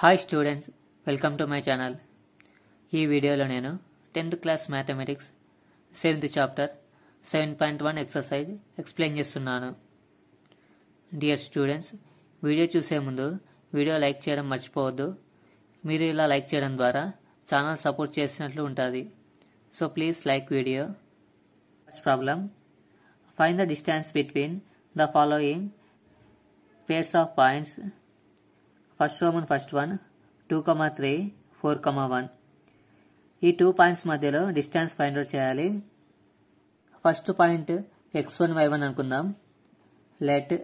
Hi students welcome to my channel ఈ వీడియోలో నేను tenth class mathematics seventh chapter seven point one exercise explain చేస్తున్నాను dear students video చూసే ముందు video like చేయడం మర్చిపోవద్దు మీరు ఇలా లైక్ చేయడం ద్వారా ఛానల్ సపోర్ట్ చేసినట్లు ఉంటుంది so please like video first problem find the distance between the following pairs of points first roman first one two comma three four comma one ఈ టూ పాయింట్స్ మధ్యలో డిస్టెన్స్ ఫైండ్ అవుట్ చేయాలి first point x one why one అనుకుందాం let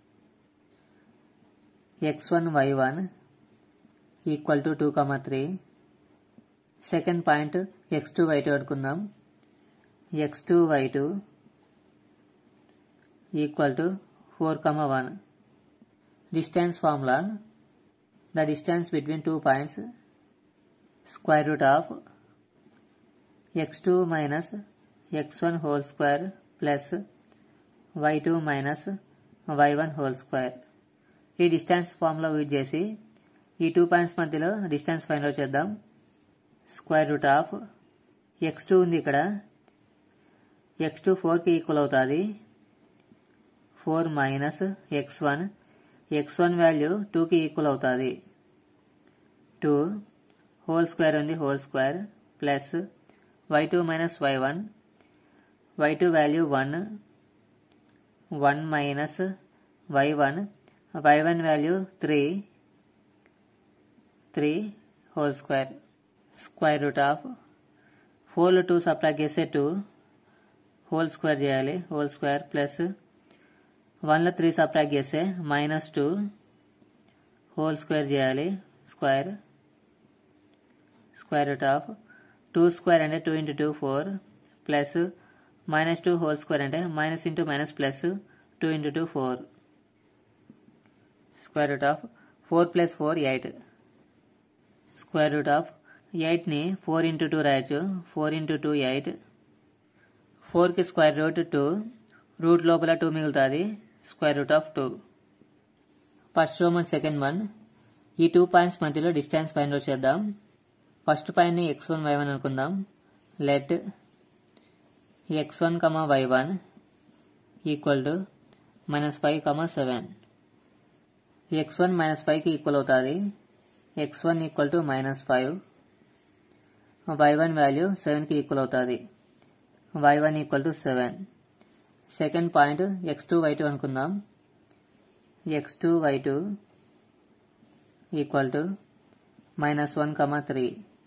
x one why one equal to two comma three second point x two why two అనుకుందాం x two why two equal to four comma one distance formula the distance between two points square root of x2 minus x1 whole square plus y2 minus y1 whole square ఈ distance formula use చేసి ఈ two points మధ్యలో distance find out చేద్దాం square root of X two ఉంది ఇక్కడ x two ఫోర్కి equal అవుతుంది four minus X one X one value టూకి ఈక్వల్ అవుతుంది టూ హోల్ స్క్వేర్ ఉంది whole square plus why two minus why one y two value one one minus why one why one value three three whole square square root of ఫోర్లో two subtract చేస్తే two whole square చేయాలి whole square plus వన్లో three subtract చేస్తే minus two whole square చేయాలి square square root of two square అంటే two into two four plus minus two whole square అంటే minus into minus plus two into two four square root of four plus four eight square root of ఎయిట్ని four into two రాయొచ్చు four into two eight ఫోర్కి square root two root లోపల two మిగులుతుంది square root of two first roman second one ఈ two points మధ్యలో distance find out చేద్దాం first పాయింట్ని x one why one అనుకుందాం let x one comma why one equal to minus five comma seven x one minus ఫైవ్కి equal అవుతుంది x one equal to minus five y one value సెవెన్కి equal అవుతుంది y one equal to seven second point x two why two అనుకుందాం x two why two equal to minus one comma three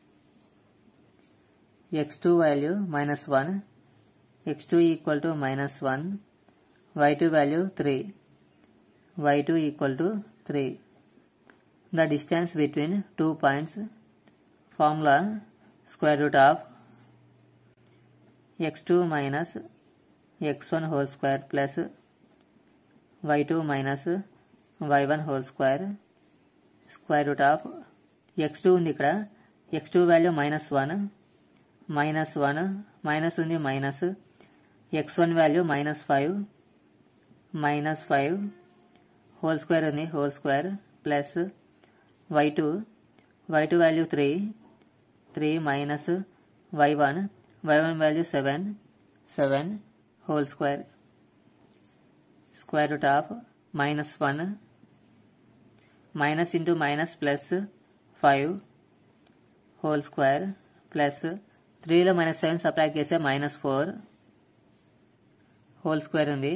x two value minus one x two equal to minus one y two value three y two equal to three the distance between two points formula square root of X two minus x1 whole square plus y2 minus y1 whole square square root of x2 ఉంది ఇక్కడ x2 value minus one minus one minus ఉంది minus x1 value minus five minus five whole square ఉంది whole square plus why two why two value three three minus why one why one value seven seven whole square square root of minus 1 minus into minus plus 5 whole square plus 3 లో minus seven subtract చేస్తే minus four whole square ఉంది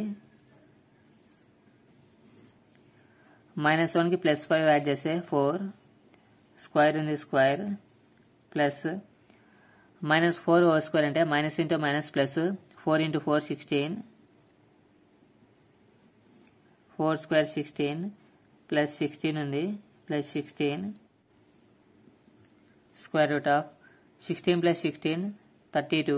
minus వన్కి plus five add చేస్తే four square ఉంది square plus minus four whole square అంటే minus into minus plus four into four sixteen four square sixteen plus sixteen ఉంది plus sixteen square root of sixteen plus sixteen thirty two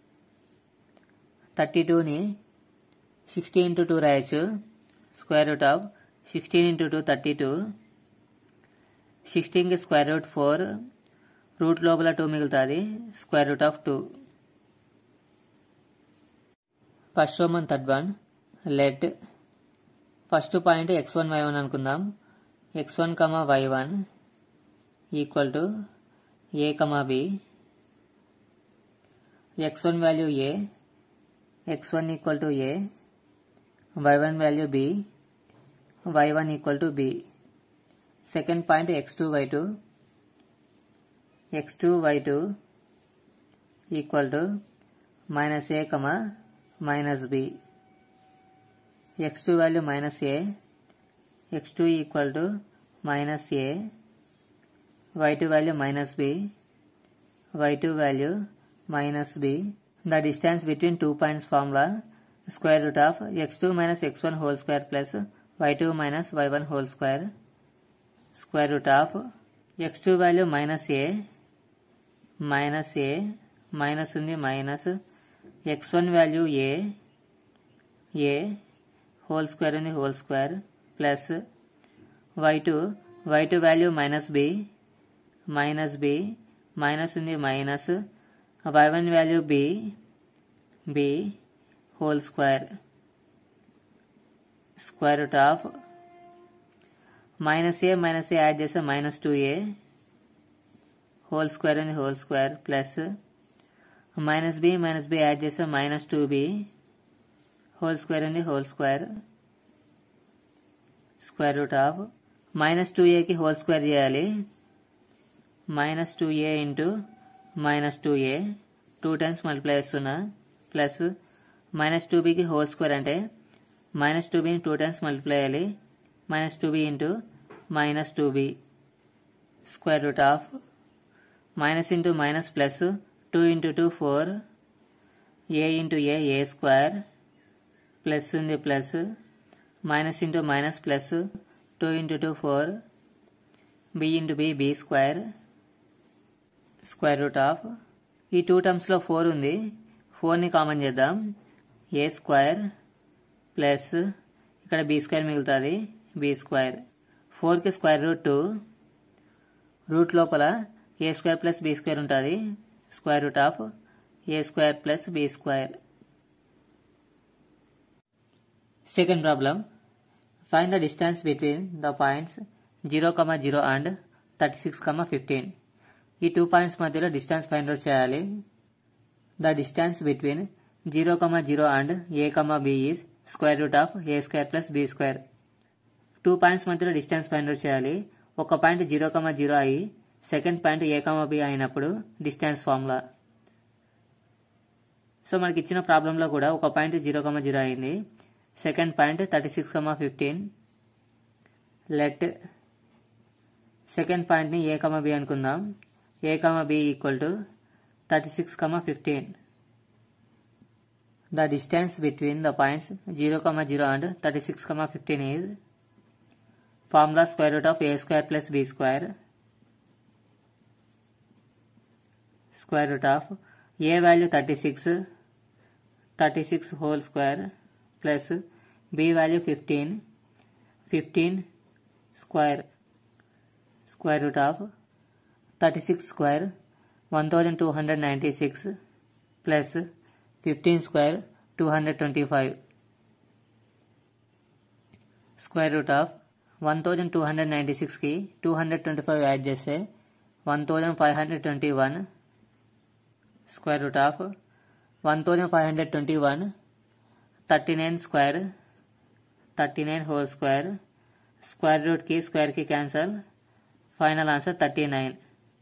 thirty టూని sixty into two రాయొచ్చు square root of sixteen into two thirty two సిక్స్టీన్కి square root four root లోపల two మిగులుతుంది square root of two first roman third one let first point x one why one అనుకుందాం x one comma why one equal to A comma B x one value A x one equal to A y one value B y one equal to B second point x two why two X two why two equal to minus A comma minus B x two value minus A x two equal to minus A y two value minus B y two value minus b. The distance between two points formula square root of x2 minus x1 whole square plus y2 minus y1 whole square square root of x2 value minus a minus a minus ఉంది minus x1 value a a whole square ఉంది whole square plus y2 y2 value minus b minus b minus ఉంది minus y1 value b b whole square square root of minus a minus a add చేస్తే minus two a whole square ఉంది whole square plus minus b minus b add చేస్తే minus two b whole square ఉంది whole square square root of minus two ఏకి whole square చేయాలి minus two a into minus two a two times multiply చేస్తున్నా plus minus two బీకి whole square అంటే minus two బీని two times multiply చేయాలి minus two b into minus two be square root of minus into minus plus two into two four a into a a square plus ఉంది plus minus into minus plus two into two four b into b b square square root of ఈ two టర్మ్స్లో four ఉంది ఫోర్ని common చేద్దాం ఏ square plus ఇక్కడ b square మిగులుతుంది b square ఫోర్కి square root two root లోపల a square plus B square ఉంటుంది square root of a square plus B square second problem find the distance between the points zero comma zero and thirty six comma fifteen ఈ two points మధ్యలో distance find out చేయాలి the distance between zero comma zero and a comma b is square root of a square plus B square two points మధ్యలో distance find out చేయాలి ఒక point zero comma zero అయ్యి second point a comma b అయినప్పుడు distance formula so మనకి ఇచ్చిన ప్రాబ్లంలో కూడా ఒక పాయింట్ జీరో కమా జీరో అయింది second point thirty six comma fifteen let second పాయింట్ని ఏ కమా బి అనుకుందాం a comma b equal to 36 comma 15 the distance between the points 0 comma 0 and 36 comma 15 is formula square root of a square plus b square square root of a value 36 36 whole square plus b value 15 15 square square root of 36 square 1296 plus 15 square 225 square root of 1296 కి 225 add చేస్తే 1521 square root of 1521 39 square 39 whole square square root కి square కి cancel final answer 39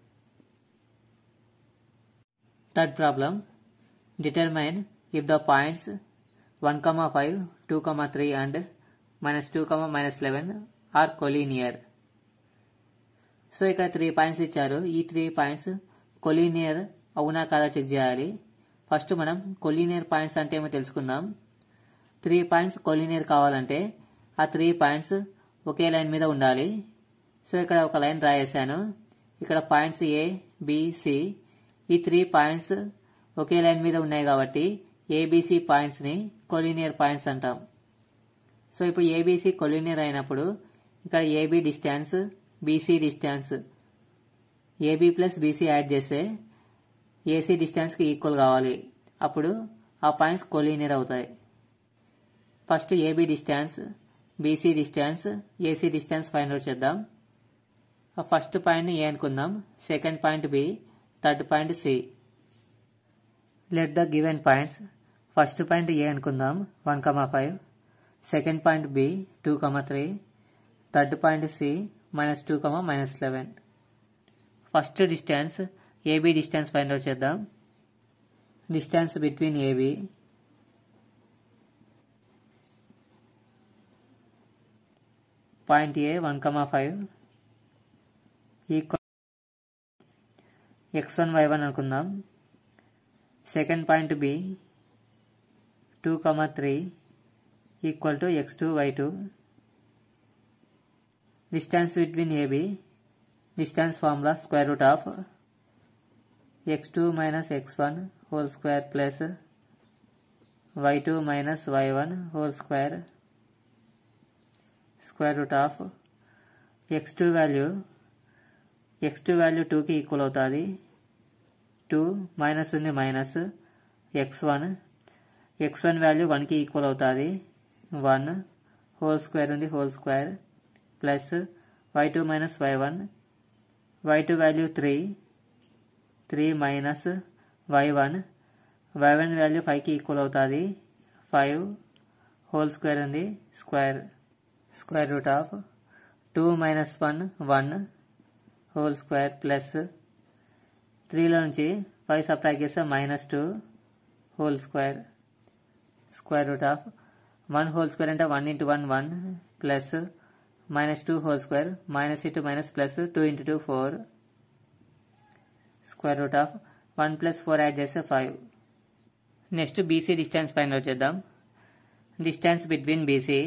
Third problem. Determine if the points 1, comma 5, 2, comma 3 and minus 2, comma minus 11 are collinear. So ఇక్కడ three points ఇచ్చారు ఈ three points collinear అవునా కాదా check చేయాలి first మనం collinear points అంటే ఏమో తెలుసుకుందాం త్రీ పాయింట్స్ కొలీనియర్ కావాలంటే ఆ త్రీ పాయింట్స్ ఒకే లైన్ మీద ఉండాలి సో ఇక్కడ ఒక లైన్ రాయేసాను ఇక్కడ పాయింట్స్ ఏ బిసి ఈ త్రీ పాయింట్స్ ఒకే లైన్ మీద ఉన్నాయి కాబట్టి ఏబిసి పాయింట్స్ ని కొలీనియర్ పాయింట్స్ అంటాం సో ఇప్పుడు ఏబిసి కొలీనియర్ అయినప్పుడు ఇక్కడ AB distance BC distance AB plus BC add చేస్తే ఏసీ డిస్టెన్స్కి ఈక్వల్ కావాలి అప్పుడు ఆ పాయింట్స్ కొలీనియర్ అవుతాయి first AB distance BC distance AC distance find out చేద్దాం ఫస్ట్ పాయింట్ ఏ అనుకుందాం second point B third point C let the given points first point A అనుకుందాం one comma five second point B two comma three third point C minus two comma minus eleven first distance AB distance find out చేద్దాం distance between AB point A one comma five equal x one why one అనుకుందాం second point B two comma three equal to x two why two distance between AB distance formula square root of X two minus X one whole square plus why two minus why one whole square square root of X two value x two value టూకి equal అవుతుంది two minus ఉంది minus X one X one value వన్కి equal అవుతుంది one whole square ఉంది whole square plus why two minus why one y two value three three minus why one why one value ఫైవ్కి equal అవుతుంది five whole square ఉంది square square root of two minus one one whole square plus త్రీలో నుంచి five subtract చేస్తే minus two whole square square root of one whole square అంటే one into one one plus minus two whole square minus into minus plus two into two four square root of one plus four add చేస్తే five next BC distance find out చేద్దాం distance between BC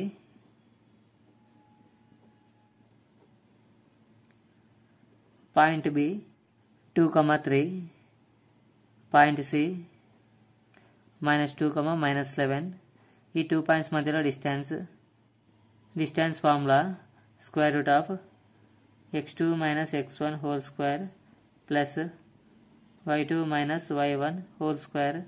point B two comma three point C minus two comma minus eleven ఈ two points మధ్యలో distance distance formula square root of X two minus X one whole square plus why two minus why one whole square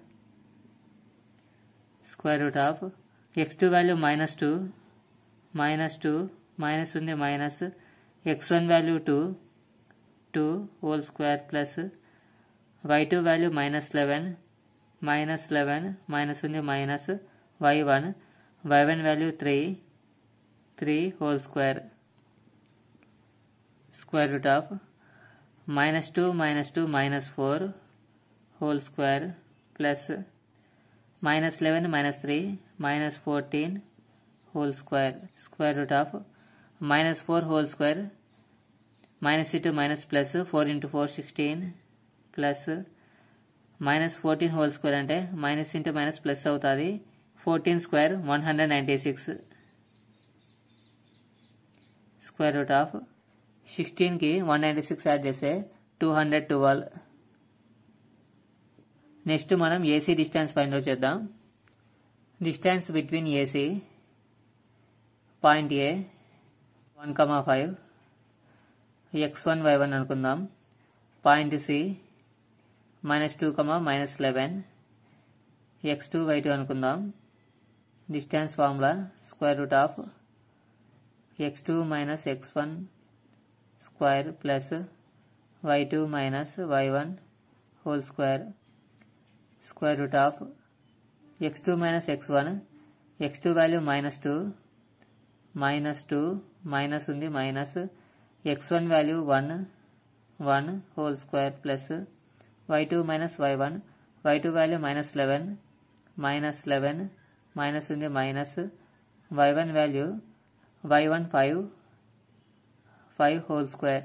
square root of X two value minus two minus two minus ఉంది minus X one value two two whole square plus why two value minus eleven minus eleven minus ఉంది minus why one why one value three three whole square square root of minus two minus two minus four whole square plus minus eleven minus three minus fourteen whole square square root of minus four whole square minus into minus plus four into four sixteen plus minus fourteen whole square అంటే minus into minus plus అవుతుంది fourteen square one hundred ninety six square root of సిక్స్టీన్కి one ninety six add చేస్తే two hundred twelve next మనం AC distance find out చేద్దాం distance between AC point A one comma five x one why one అనుకుందాం point C minus two comma minus eleven x two why two అనుకుందాం distance formula square root of X two minus X one square plus why two minus why one whole square square root of X two minus X one x two value minus two minus two minus ఉంది minus X one value one one whole square plus why two minus why one y two value minus eleven minus eleven minus ఉంది minus why one value y one five five whole square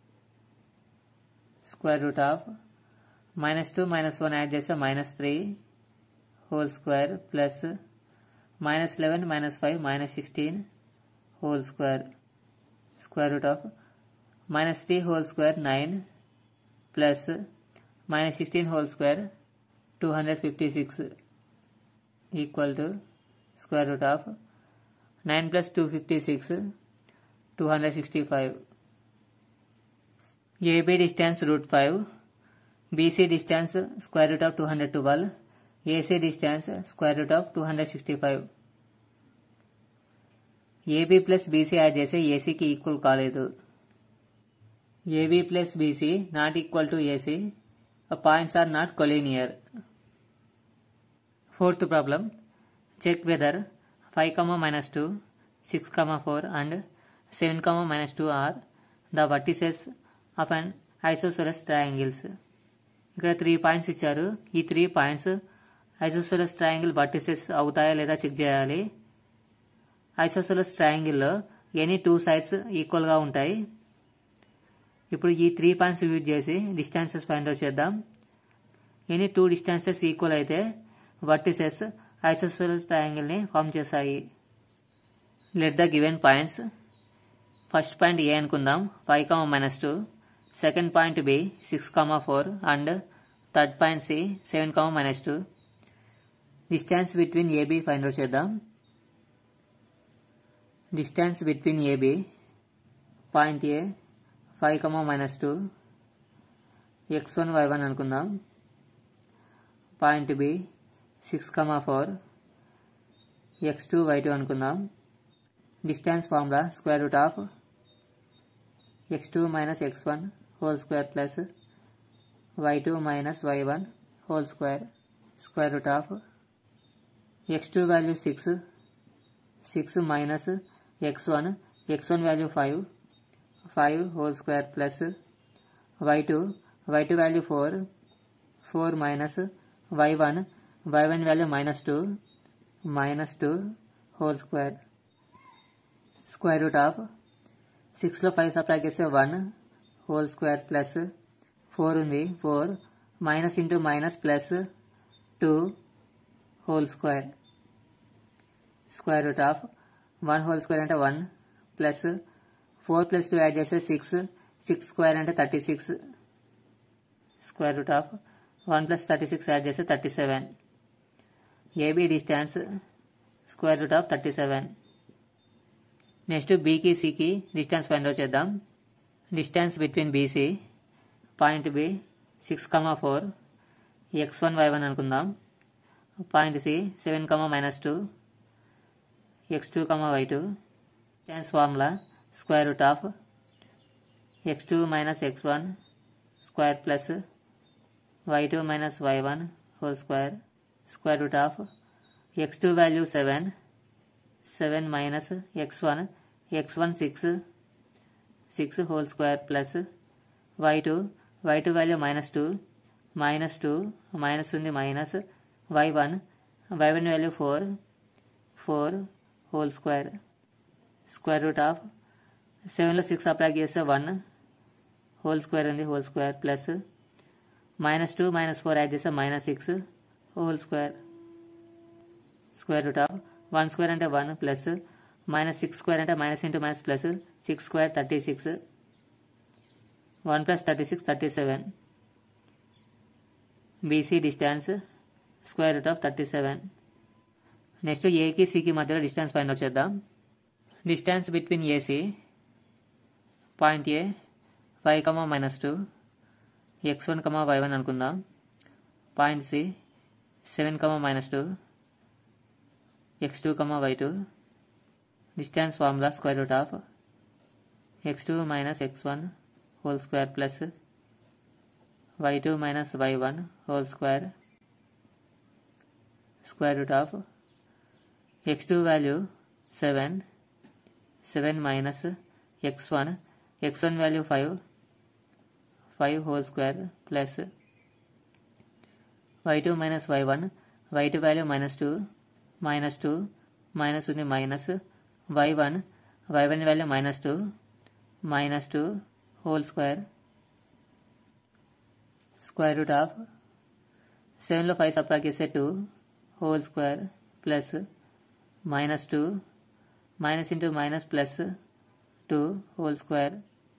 square root of minus two minus one add చేస్తే minus three whole square plus minus eleven minus five minus sixteen whole square square root of minus three whole square nine plus minus sixteen whole square two hundred fifty six equal to square root of nine plus two fifty six two hundred sixty five AB distance root five BC distance square root of two hundred twelve AC distance square root of two hundred sixty five AB plus BC add చేస్తే ఏసీకి equal కాలేదు AB plus BC not equal to AC. The points are not collinear. Fourth problem. Check whether 5 comma minus 2, 6 comma 4 and 7 comma minus 2 are the vertices of an isosceles triangles. ఇక్కడ three points ఇచ్చారు ఈ three points isosceles triangle vertices అవుతాయా లేదా check చేయాలి isosceles ట్రయాంగిల్లో any two sides ఈక్వల్గా ఉంటాయి ఇప్పుడు ఈ త్రీ పాయింట్స్ యూజ్ చేసి డిస్టెన్సెస్ ఫైండ్ అవుట్ చేద్దాం ఎనీ టూ డిస్టెన్సెస్ ఈక్వల్ అయితే వర్టిసెస్ ఐసోసెలస్ ట్రయాంగిల్ని ఫామ్ చేస్తాయి let the given points first point A అనుకుందాం five comma minus two second point B six comma four and third point C seven comma minus two distance between AB find out చేద్దాం distance between AB point A five comma minus two X one why one అనుకుందాం point B six comma four x two why two అనుకుందాం distance formula square root of X two minus X one whole square plus why two minus why one whole square square root of X two value six six minus X one X one value five five whole square plus why two why two value four four minus why one why one value minus two minus two whole square square root of సిక్స్లో five supply చేస్తే one whole square plus four ఉంది four minus into minus plus two whole square square root of one whole square అంటే one plus four plus two add చేస్తే six six square అంటే thirty six square root of one plus thirty six add చేస్తే thirty seven AB distance square root of thirty seven next బీకి సికి distance find out చేద్దాం distance between BC point B six comma four x one why one అనుకుందాం point C seven comma minus two X two comma why two distance formula square root of X two minus X one square plus why two minus why one whole square square root of X two value seven seven minus X one X one six six whole square plus why two why two value minus two minus two minus ఉంది minus why one why one value four four whole square square root of సెవెన్లో six apply చేస్తే one whole square ఉంది whole square plus minus two minus four add చేస్తే minus six whole square square root of one square అంటే one plus minus six square అంటే minus into minus plus six square thirty six one plus thirty six thirty seven BC distance square root of thirty seven next ఏకి సికి మధ్యలో distance find out చేద్దాం distance between AC point A five comma minus two X one comma why one అనుకుందాం point C seven comma minus two X two comma why two distance formula square root of X two minus X one whole square plus why two minus why one whole square square root of X two value seven seven minus X one X one value five five whole square plus why two minus why one y two value minus two minus two minus ఉంది minus why one why one value minus two minus two whole square square root of సెవెన్లో five సప్రా చేస్తే two whole square plus minus two minus into minus plus two whole square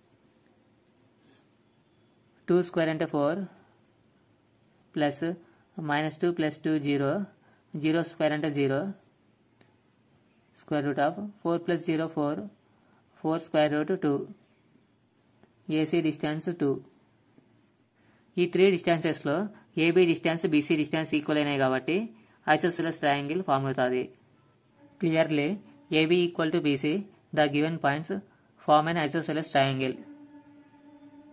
two square అంటే four plus minus two plus two zero zero square అంటే zero square root of four plus zero four four square root two AC distance two ఈ three డిస్టెన్సెస్లో AB distance BC distance equal అయినాయి కాబట్టి isosceles triangle form అవుతుంది clearly AB equal to BC the given points form an isosceles triangle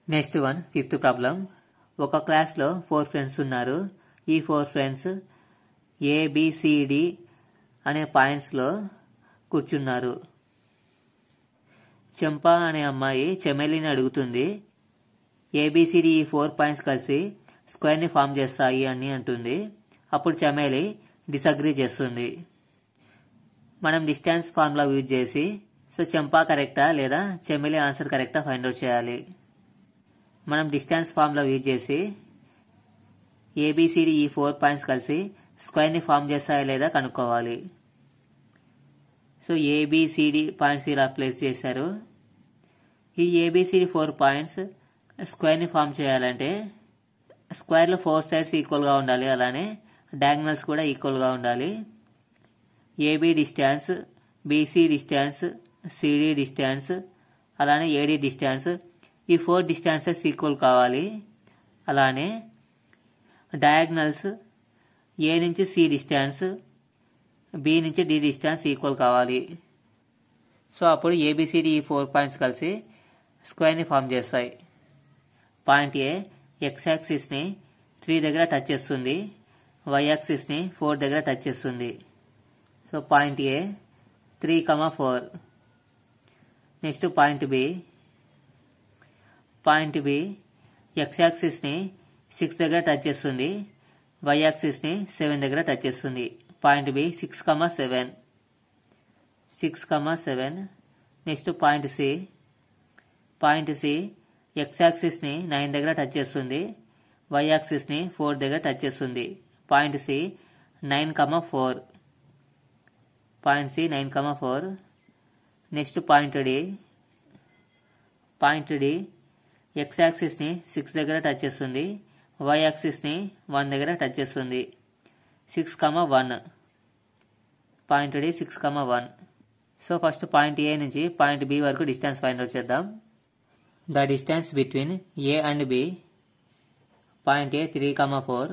next one fifth problem ఒక క్లాస్లో four friends ఉన్నారు ఈ four friends A B C D అనే పాయింట్స్లో కూర్చున్నారు చెంపా అనే అమ్మాయి చెమెలిని అడుగుతుంది ఏబిసిడి ఈ ఫోర్ పాయింట్స్ కలిసి స్క్వేర్ని ఫామ్ చేస్తాయి అని అంటుంది అప్పుడు చమేలి డిసగ్రీ చేస్తుంది మనం డిస్టెన్స్ ఫార్ములా యూజ్ చేసి సో చెంపా కరెక్టా లేదా చెమెలి ఆన్సర్ కరెక్టా ఫైండ్ అవుట్ చేయాలి మనం డిస్టెన్స్ ఫార్ములా యూజ్ చేసి ఏబిసిడి ఈ ఫోర్ పాయింట్స్ కలిసి స్క్వేర్ని ఫామ్ చేస్తాయా లేదా కనుక్కోవాలి సో ఏబిసిడి పాయింట్స్ ఇలా ప్లేస్ చేశారు ఈ ఏబిసిడి ఫోర్ పాయింట్స్ స్క్వేర్ని ఫామ్ చేయాలంటే స్క్వేర్లో ఫోర్ సైడ్స్ ఈక్వల్గా ఉండాలి అలానే డయాగ్నల్స్ కూడా ఈక్వల్గా ఉండాలి AB distance BC distance CD distance అలానే ఏడి డిస్టెన్స్ ఈ ఫోర్ డిస్టెన్సెస్ ఈక్వల్ కావాలి అలానే డయాగ్నల్స్ ఏ నుంచి సి డిస్టెన్స్ బి నుంచి డి డిస్టెన్స్ ఈక్వల్ కావాలి సో అప్పుడు ఏబిసిడి ఈ ఫోర్ పాయింట్స్ కలిసి స్క్వేర్ని ఫామ్ చేస్తాయి పాయింట్ ఏ ఎక్స్ యాక్సిస్ని త్రీ దగ్గర టచ్ చేస్తుంది వై యాక్సిస్ని ఫోర్ దగ్గర టచ్ చేస్తుంది so point A three comma four next point B point B x యాక్సిస్ని సిక్స్ దగ్గర టచ్ చేస్తుంది వై యాక్సిస్ని సెవెన్ దగ్గర టచ్ చేస్తుంది point B six comma seven six comma seven next point C point C x యాక్సిస్ని nine దగ్గర touch చేస్తుంది y యాక్సిస్ని ఫోర్ దగ్గర టచ్ చేస్తుంది point C nine comma four point C nine comma four next point D point D x యాక్సిస్ని six దగ్గర touch చేస్తుంది y యాక్సిస్ని వన్ దగ్గర టచ్ చేస్తుంది six comma one point D six comma one so first point ఏ నుంచి point B వరకు distance find out చేద్దాం the distance between A and B point A three comma four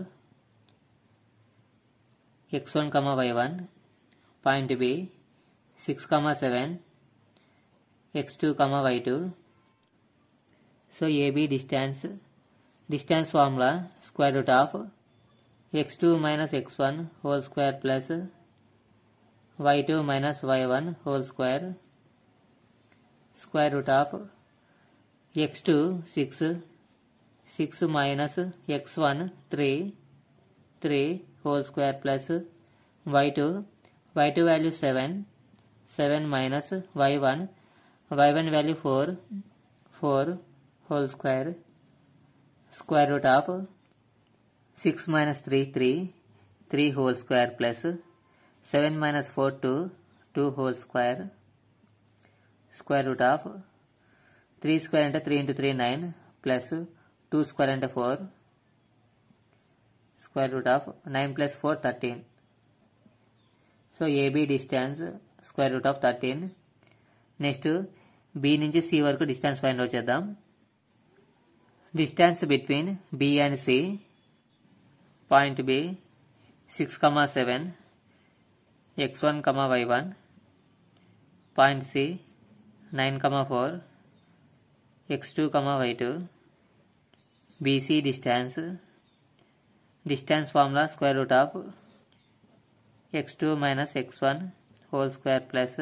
x one comma why one point B six comma seven x two comma why two so AB distance distance formula square root of X two minus X one whole square plus why two minus why one whole square square root of X two six six minus X one three three whole square plus why two why two value seven seven minus why one why one value four four whole square square root of 6 minus 3 3 3 whole square plus 7 minus 4 2 2 whole square square root of 3 square into 3 into 3 9 plus 2 square into 4 square root of 9 plus 4 13 so AB distance square root of 13 next B నుంచి C వరకు distance find out చేద్దాం distance between B and C point B six comma seven x one comma why one point C nine comma four x two comma why two BC distance distance formula square root of X two minus X one whole square plus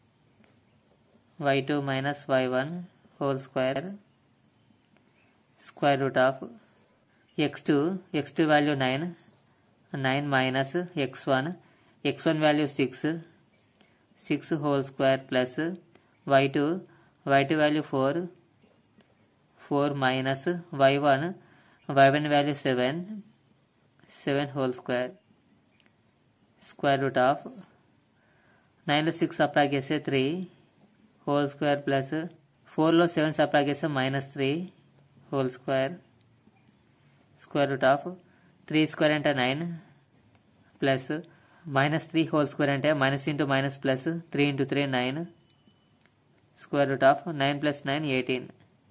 why two minus why one whole square square root of x2 x2 value 9 9 minus x1 x1 value 6 6 whole square plus y2 y2 value 4 4 minus y1 y1 value 7 7 whole square square root of 9 లో 6 సప్రాక్ చేస్తే 3 whole square plus 4లో 7 సప్రాక్ చేస్తే minus 3 whole square square root of three square అంటే nine plus minus three whole square అంటే minus into minus plus three into three nine square root of nine plus nine eighteen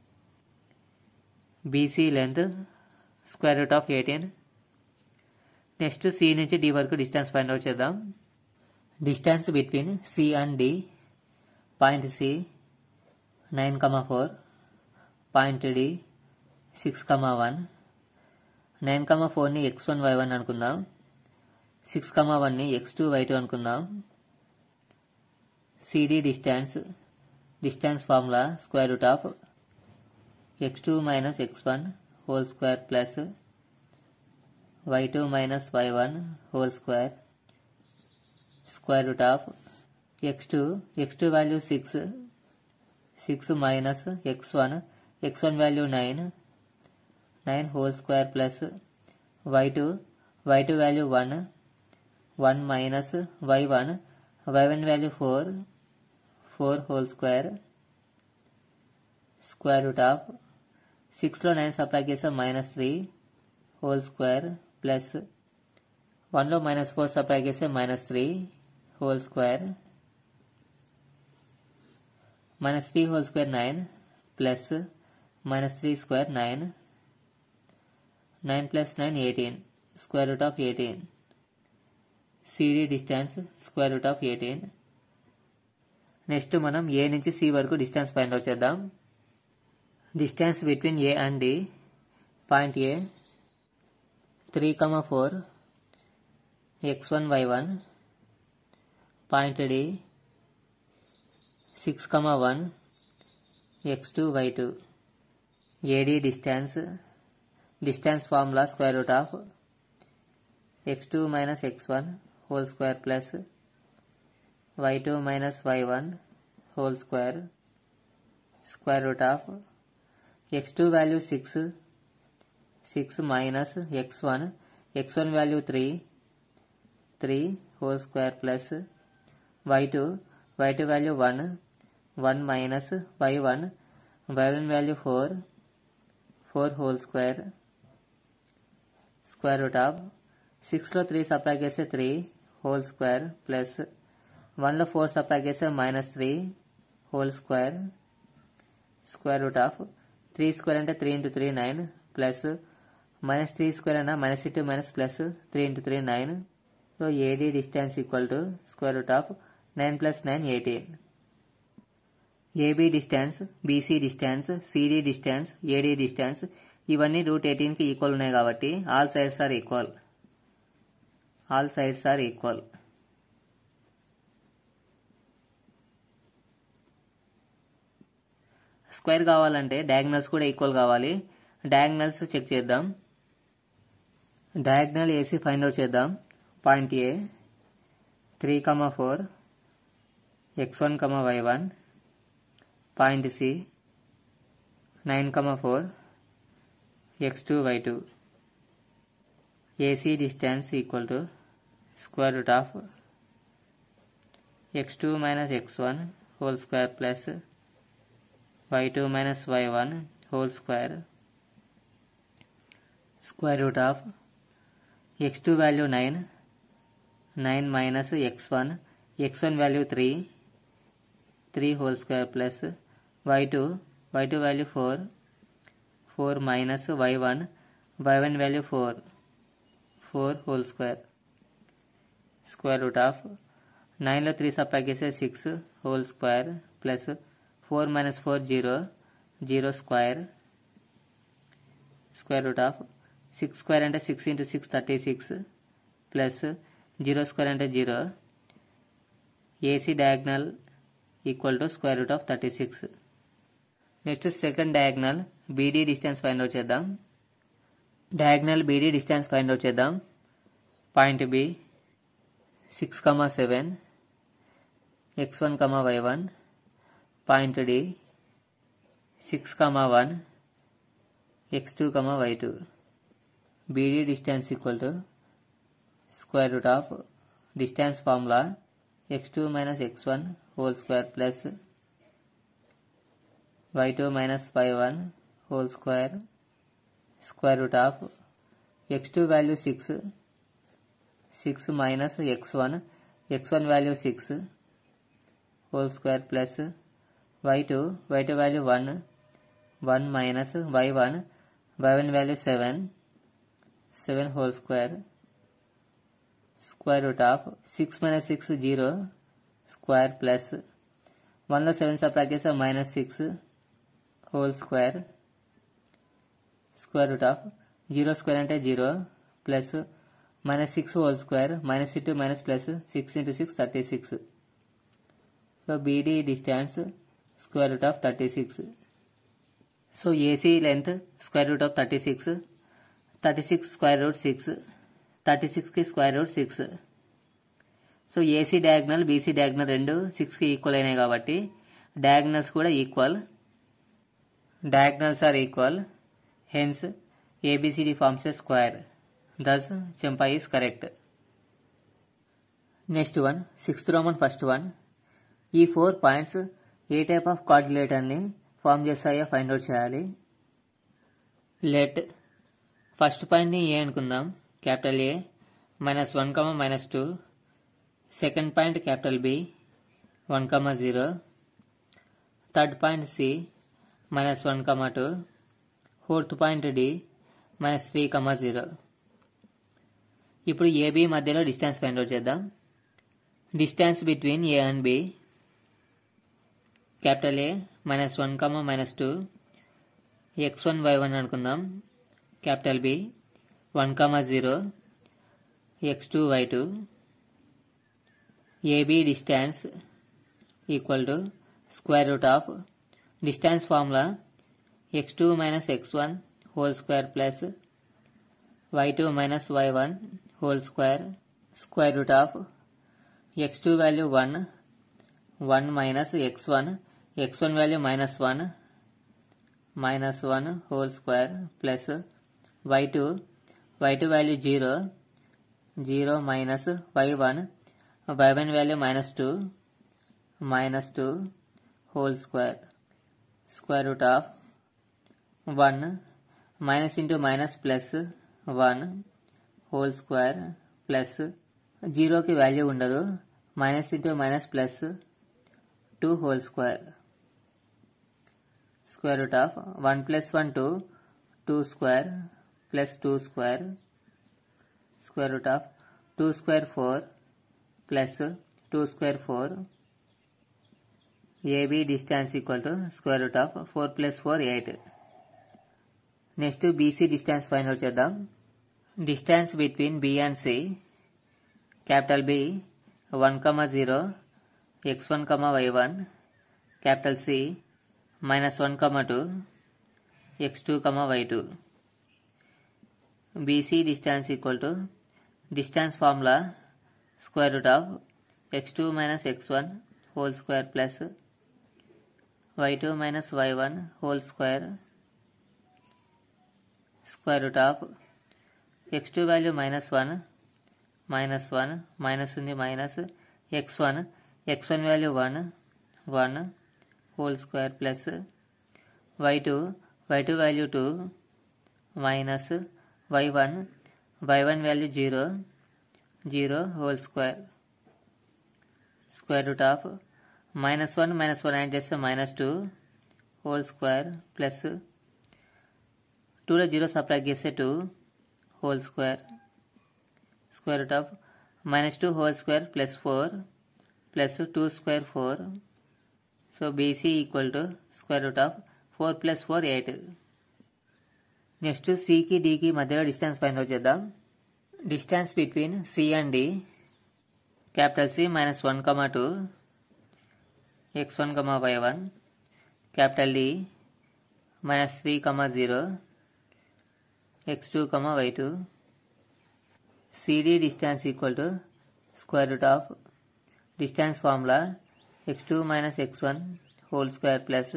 BC length square root of eighteen next C నుంచి D వరకు distance find out చేద్దాం distance between C and D point C nine comma four point D six comma one nine comma ఫోర్ని x one why one అనుకుందాం six comma వన్ని x two why two అనుకుందాం CD distance distance formula square root of X two minus X one whole square plus why two minus why one whole square square root of X two X two value six six minus X one X one value nine nine whole square plus why two why two value one one minus why one why one value four four whole square square root of సిక్స్లో nine supply చేస్తే minus three whole square plus వన్లో minus four supply చేస్తే minus three whole square minus three whole square nine plus minus three square nine nine plus nine eighteen square root of eighteen CD distance square root of eighteen next మనం A నుంచి C వరకు distance find out చేద్దాం distance between A and D point A three comma four x one why one point D six comma one x two why two AD distance distance formula square root of X two minus X one whole square plus why two minus why one whole square square root of X two value six six minus X one X one value three three whole square plus why two why two value one one minus why one why one value four four whole square square root of సిక్స్లో three supply చేస్తే three whole square plus వన్లో four supply చేస్తే minus three whole square square root of three square అంటే three into three nine plus minus three square అయినా minus into minus plus three into three nine so AD distance equal to square root of nine plus nine eighteen AB distance BC distance CD distance AD distance ఇవన్నీ root ఎయిటీన్కి equal ఉన్నాయి కాబట్టి all sides are equal all sides are equal square కావాలంటే diagonals కూడా equal కావాలి diagonals check చేద్దాం diagonal AC find out చేద్దాం point A three comma four x one comma why one point C nine comma four x two why two AC distance equal to square root of X two minus X one whole square plus why two minus why one whole square square root of X two value nine nine minus X one X one value three three whole square plus why two why two value four four minus why one why one value four four whole square square root of నైన్లో three supply చేసే six whole square plus four minus four zero zero square square root of six square అంటే six into six thirty six plus zero square అంటే zero AC diagonal equal to square root of thirty six next second diagonal BD distance find out చేద్దాం diagonal BD distance find out చేద్దాం point B six comma seven x one comma why one point D six comma one x two comma why two BD distance equal to square root of distance formula X two minus X one whole square plus why two minus why one whole square square root of X two value six six minus X one X one value six whole square plus why two why two value one one minus why one why one value seven seven whole square square root of six minus six zero square plus వన్లో seven supply చేస్తే minus six whole square square root of zero square అంటే zero plus minus six whole square minus into minus plus six into six thirty six so BD distance square root of thirty six so AC length square root of thirty six thirty six square root six thirty సిక్స్కి square root six so AC diagonal BC diagonal రెండు సిక్స్కి equal అయినాయి కాబట్టి diagonals కూడా equal diagonals are equal hence ABCD forms a square thus చెంపా is correct next one sixth Roman first one ఈ four points a type of కార్డిలేటర్ని form చేస్తాయో find out చేయాలి లెట్ ఫస్ట్ పాయింట్ని ఏ అనుకుందాం capital A minus one comma minus two second point capital B one comma zero third point C minus one comma two fourth point D minus three comma zero ఇప్పుడు AB మధ్యలో distance find out చేద్దాం distance between A and B capital A minus one comma minus two X one why one అనుకుందాం capital B one comma zero X two why two AB distance equal to square root of distance formula X two minus X one whole square plus why two minus why one whole square square root of X two value one one minus X one X one value minus one minus one whole square plus why two why two value zero zero minus why one why one value minus two minus two whole square square root of one minus into minus plus one whole square plus జీరోకి value ఉండదు minus into minus plus two whole square square root of one plus one two two square plus two square square root of two square four plus two square four AB distance equal to square root of four plus four eight next BC distance find out చేద్దాం distance between B and C capital B one comma zero X one comma why one capital C minus one comma two X two comma why two BC distance equal to distance formula square root of X two minus X one whole square plus why two minus why one whole square square root of X two value minus one minus one minus ఉంది minus X one X one value one one whole square plus why two why two value two minus why one why one value zero zero whole square square root of minus one minus one add చేస్తే minus two whole square plus టూలో zero separate చేస్తే two whole square square root of minus two whole square plus four plus two square four so BC equal to square root of four plus four eight next సికి డికి మధ్యలో distance find out చేద్దాం distance between C and D capital C minus one comma two X one comma why one capital D minus three comma zero X two comma why two CD distance equal to square root of distance formula X two minus X one whole square plus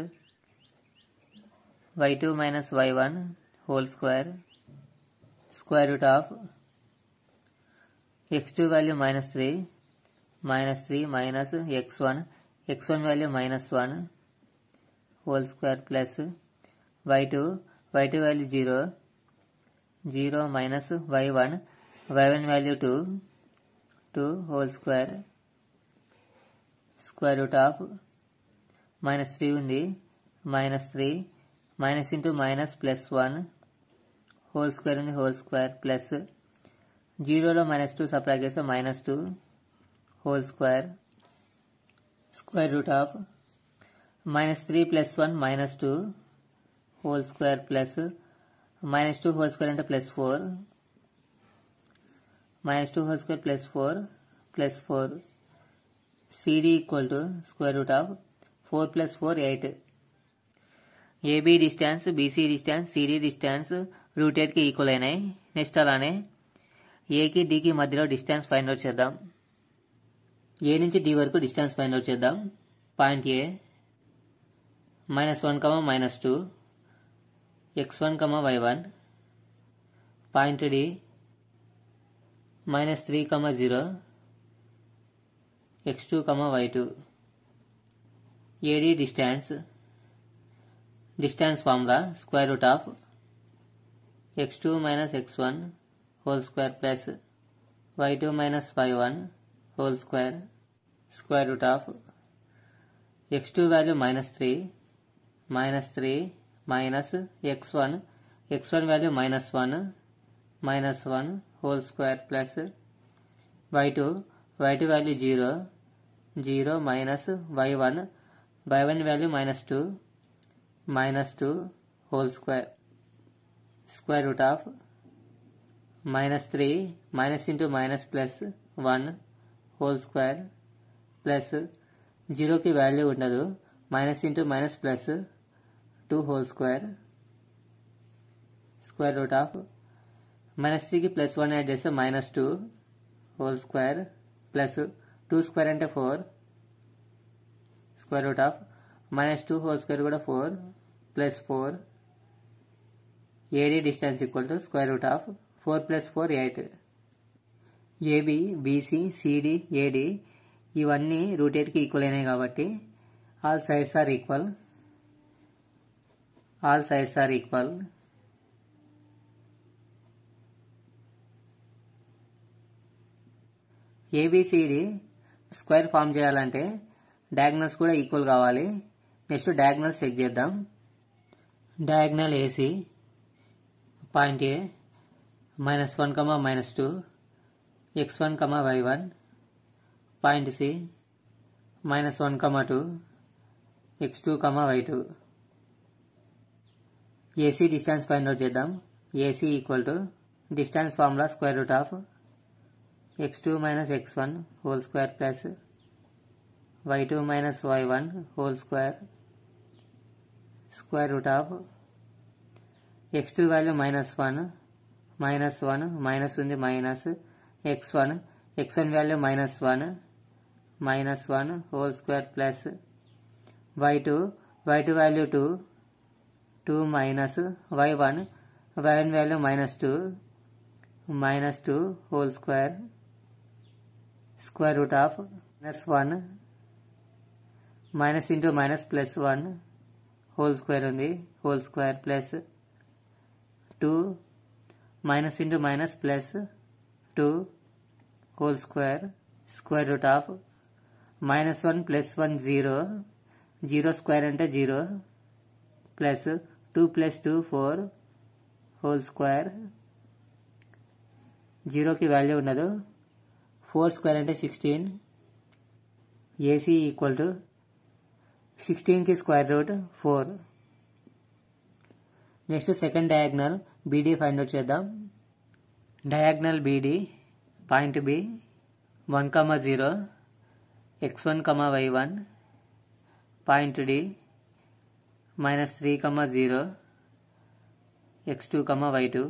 why two minus why one whole square square root of X two value minus three minus three minus X one X one value minus one whole square plus why two why two value zero zero minus why one why one value two two whole square square root of minus three ఉంది minus three minus into minus plus one whole square ఉంది whole square plus జీరోలో minus two separate చేస్తే minus two whole square square root of minus three plus one minus two whole square plus minus two whole square అంటే plus four minus two whole square plus four plus four CD equal to square root of four plus four eight AB distance BC distance CD distance root ఎయిట్కి equal అయినాయి next అలానే ఏకి డికి మధ్యలో distance find out చేద్దాం ఏ నుంచి D వరకు distance find out చేద్దాం point A minus one comma minus two X one comma why one point D minus three comma zero X two comma why two AD distance distance formula square root of X two minus X one whole square plus why two minus why one whole square square root of X two value minus three minus three minus X one X one value minus one minus one whole square plus why two why two value zero zero minus why one why one value minus two minus two whole square square root of minus three minus into minus plus one whole square plus జీరోకి value ఉండదు minus into minus plus two whole square square root of minus త్రీకి plus one add చేస్తే minus two whole square plus two square అంటే four square root of minus two whole square కూడా four plus four AD distance equal to square root of four plus four eight AB BC CD AD ఇవన్నీ root ఎయిట్కి equal అయినాయి కాబట్టి all sides are equal all sides are equal ABCD square form చేయాలంటే diagonals కూడా equal కావాలి next diagonals check చేద్దాం diagonal AC point A minus one comma minus two X one comma why one point C minus one comma two X two comma why two AC distance find out చేద్దాం AC equal to distance formula square root of X two minus X one whole square plus why two minus why one whole square square root of X two value minus one minus one minus ఉంది minus X one X one value minus one minus one whole square plus why two why two value two two minus why one why one value minus two minus two whole square square root of minus one minus into minus plus one whole square ఉంది whole square plus two minus into minus plus two whole square square root of minus one plus one zero zero square అంటే zero plus two plus two four whole square జీరోకి value ఉండదు four square అంటే sixteen AC equal to సిక్స్టీన్కి square root four next second diagonal BD find out చేద్దాం diagonal beedi point B one comma zero X one comma why one point D minus three comma zero X two comma why two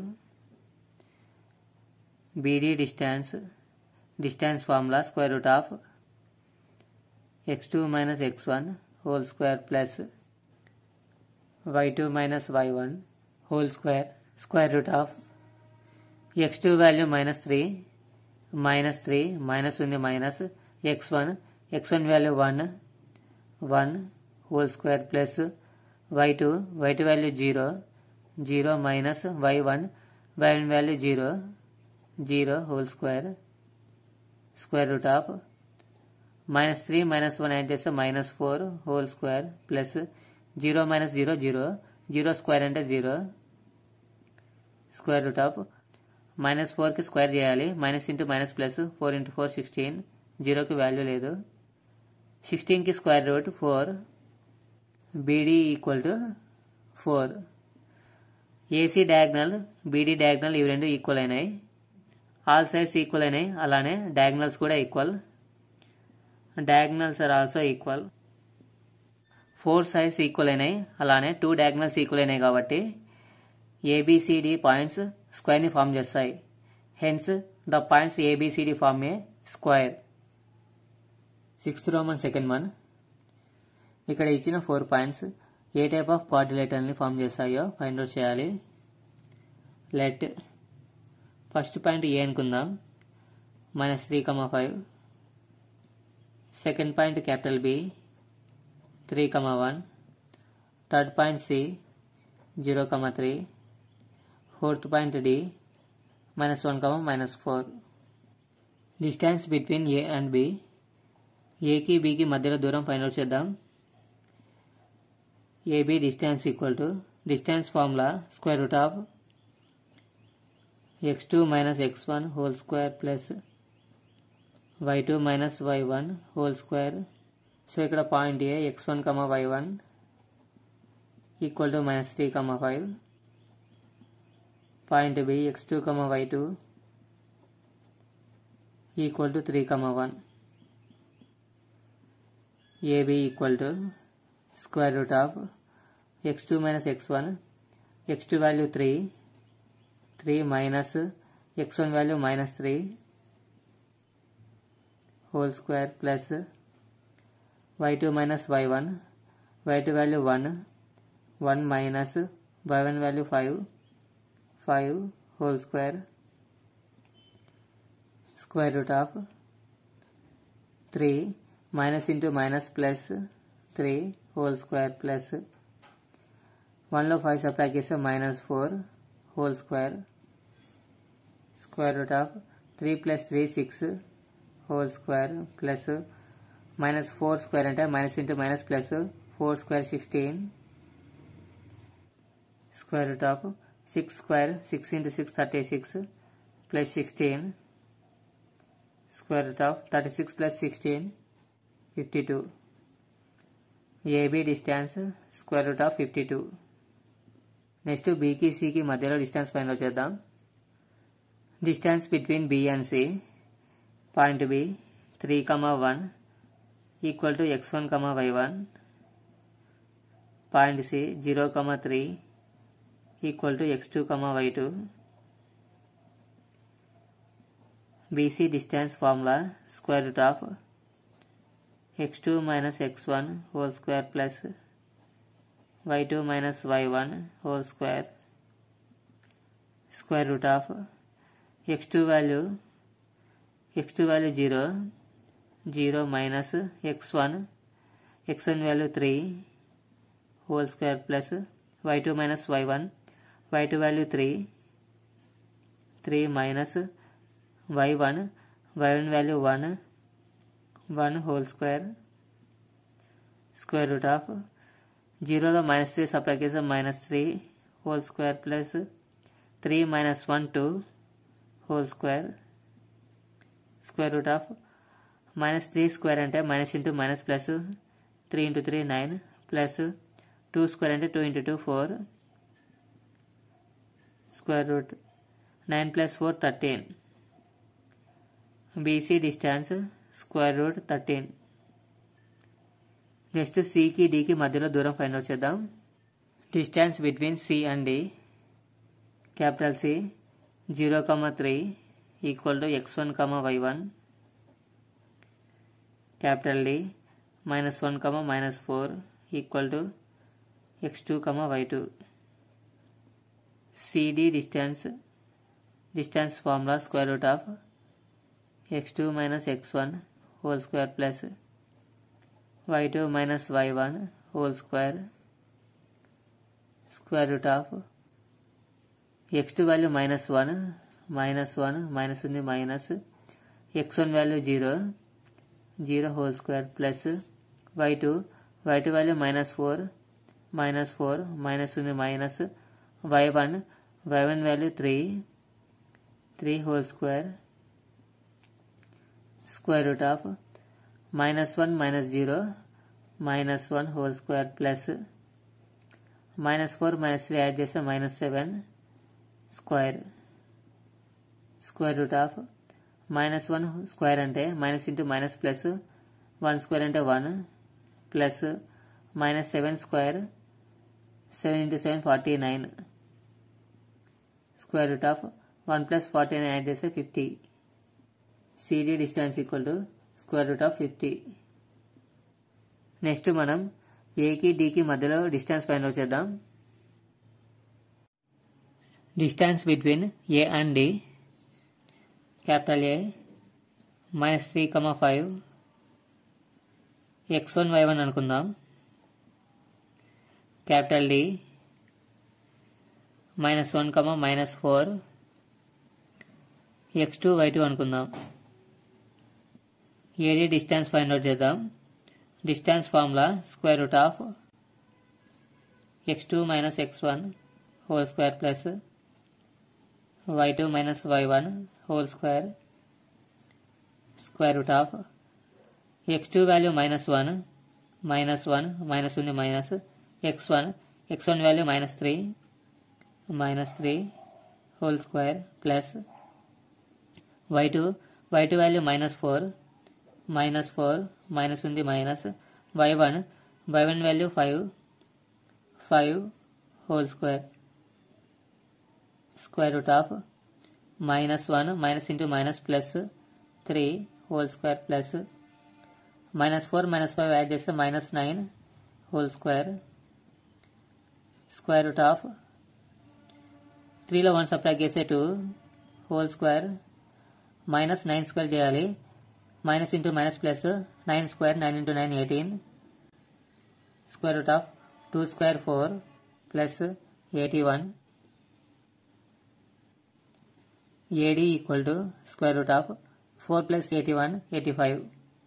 BD distance distance formula square root of X two minus X one whole square plus why two minus why one whole square square root of X two value minus three minus three minus ఉంది minus X one X one value one one whole square plus why two why two value zero zero minus why one why one value zero zero whole square square root of minus three minus one add చేస్తే minus four whole square plus zero minus zero zero zero square అంటే zero square root of minus ఫోర్కి square చేయాలి minus into minus plus four into four sixteen జీరోకి value లేదు సిక్స్టీన్కి square root four BD equal to four AC diagonal BD diagonal ఇవి రెండు equal అయినాయి all sides equal అయినాయి అలానే డయాగ్నల్స్ కూడా equal diagonals are also equal four sides equal అయినాయి అలానే టూ డయాగ్నల్స్ ఈక్వల్ అయినాయి కాబట్టి ఏబిసిడి పాయింట్స్ స్క్వేర్ని ఫామ్ చేస్తాయి hence the points ABCD form a square sixth Roman second one ఇక్కడ ఇచ్చిన four points a type of క్వాడ్రిలేటర్ని ఫామ్ చేస్తాయో ఫైండ్ అవుట్ చేయాలి లెట్ ఫస్ట్ పాయింట్ ఏ అనుకుందాం minus three comma five second point capital B three comma one third point C zero comma three fourth point D minus one comma minus four distance between A and B ఏకి బికి మధ్యలో దూరం find out చేద్దాం AB distance equal to distance formula square root of X two minus X one whole square plus why two minus why one whole square so ఇక్కడ point A x one comma why one equal to minus three comma five point B x two comma why two equal to three comma one AB equal to square root of x2 minus x1 x2 value 3 3 minus x1 value minus 3 whole square plus y2 minus y1 y2 value 1 1 minus y1 value 5 5 whole square square root of 3 minus into minus plus 3 whole square plus 1 లో 5 subtract చేస్తే minus four whole square square root of three plus three six whole square plus minus four square అంటే minus into minus plus four square sixteen square root of six square six into six thirty six plus sixteen square root of thirty six plus sixteen fifty two AB distance square root of fifty two next బీకి సికి మధ్యలో distance find out చేద్దాం distance between B and C point B three comma one equal to x one comma why one point C zero comma three equal to x two comma why two BC distance formula square root of x2 minus x1 whole square plus y2 minus y1 whole square square root of x2 value x2 value 0 0 minus x1 x1 value 3 whole square plus y2 minus y1 y2 value 3 3 minus y1 y1 value 1 1 whole square square root of 0 లో minus three supply చేస్తే minus three whole square plus three minus one two whole square square root of minus three square అంటే minus into minus plus three into three nine plus two square అంటే two into two four square root nine plus four thirteen BC distance square root thirteen next సికి డికి మధ్యలో దూరం find out చేద్దాం distance between C and D capital C zero comma three equal to x one comma why one capital D minus one comma minus four equal to x two comma why two CD distance distance formula square root of x2 minus x1 whole square plus y2 minus y1 whole square square root of x2 value minus 1 minus 1 minus ఉంది minus x1 value 0 0 whole square plus y2 y2 value minus 4 minus 4 minus ఉంది minus y1 y1 value 3 3 whole square square root of minus 1 minus 0 minus 1 whole square plus minus four minus three add చేస్తే minus seven square square root of minus one square అంటే minus into minus plus one square అంటే one plus minus seven square seven into seven forty nine square root of one plus forty nine add చేస్తే fifty CD distance equal to square root of fifty next మనం ఏకి డికి మధ్యలో distance find out చేద్దాం distance between A and D capital A minus three comma five x one why one అనుకుందాం capital D minus one comma minus four x two why two అనుకుందాం AD distance find out చేద్దాం distance formula square root of X two minus X one whole square plus why two minus why one whole square square root of X two value minus one minus one minus ఉంది minus X one X one value minus three minus three whole square plus why two why two value minus four minus four minus ఉంది minus why one why one value five five whole square square root of minus one minus into minus plus three whole square plus minus four minus five add చేస్తే minus nine whole square square root of త్రీలో one subtract చేస్తే two whole square minus nine square చేయాలి minus into minus plus nine square nine into nine eighteen square root of two square four plus eighty one AD equal to square root of four plus eighty one eighty five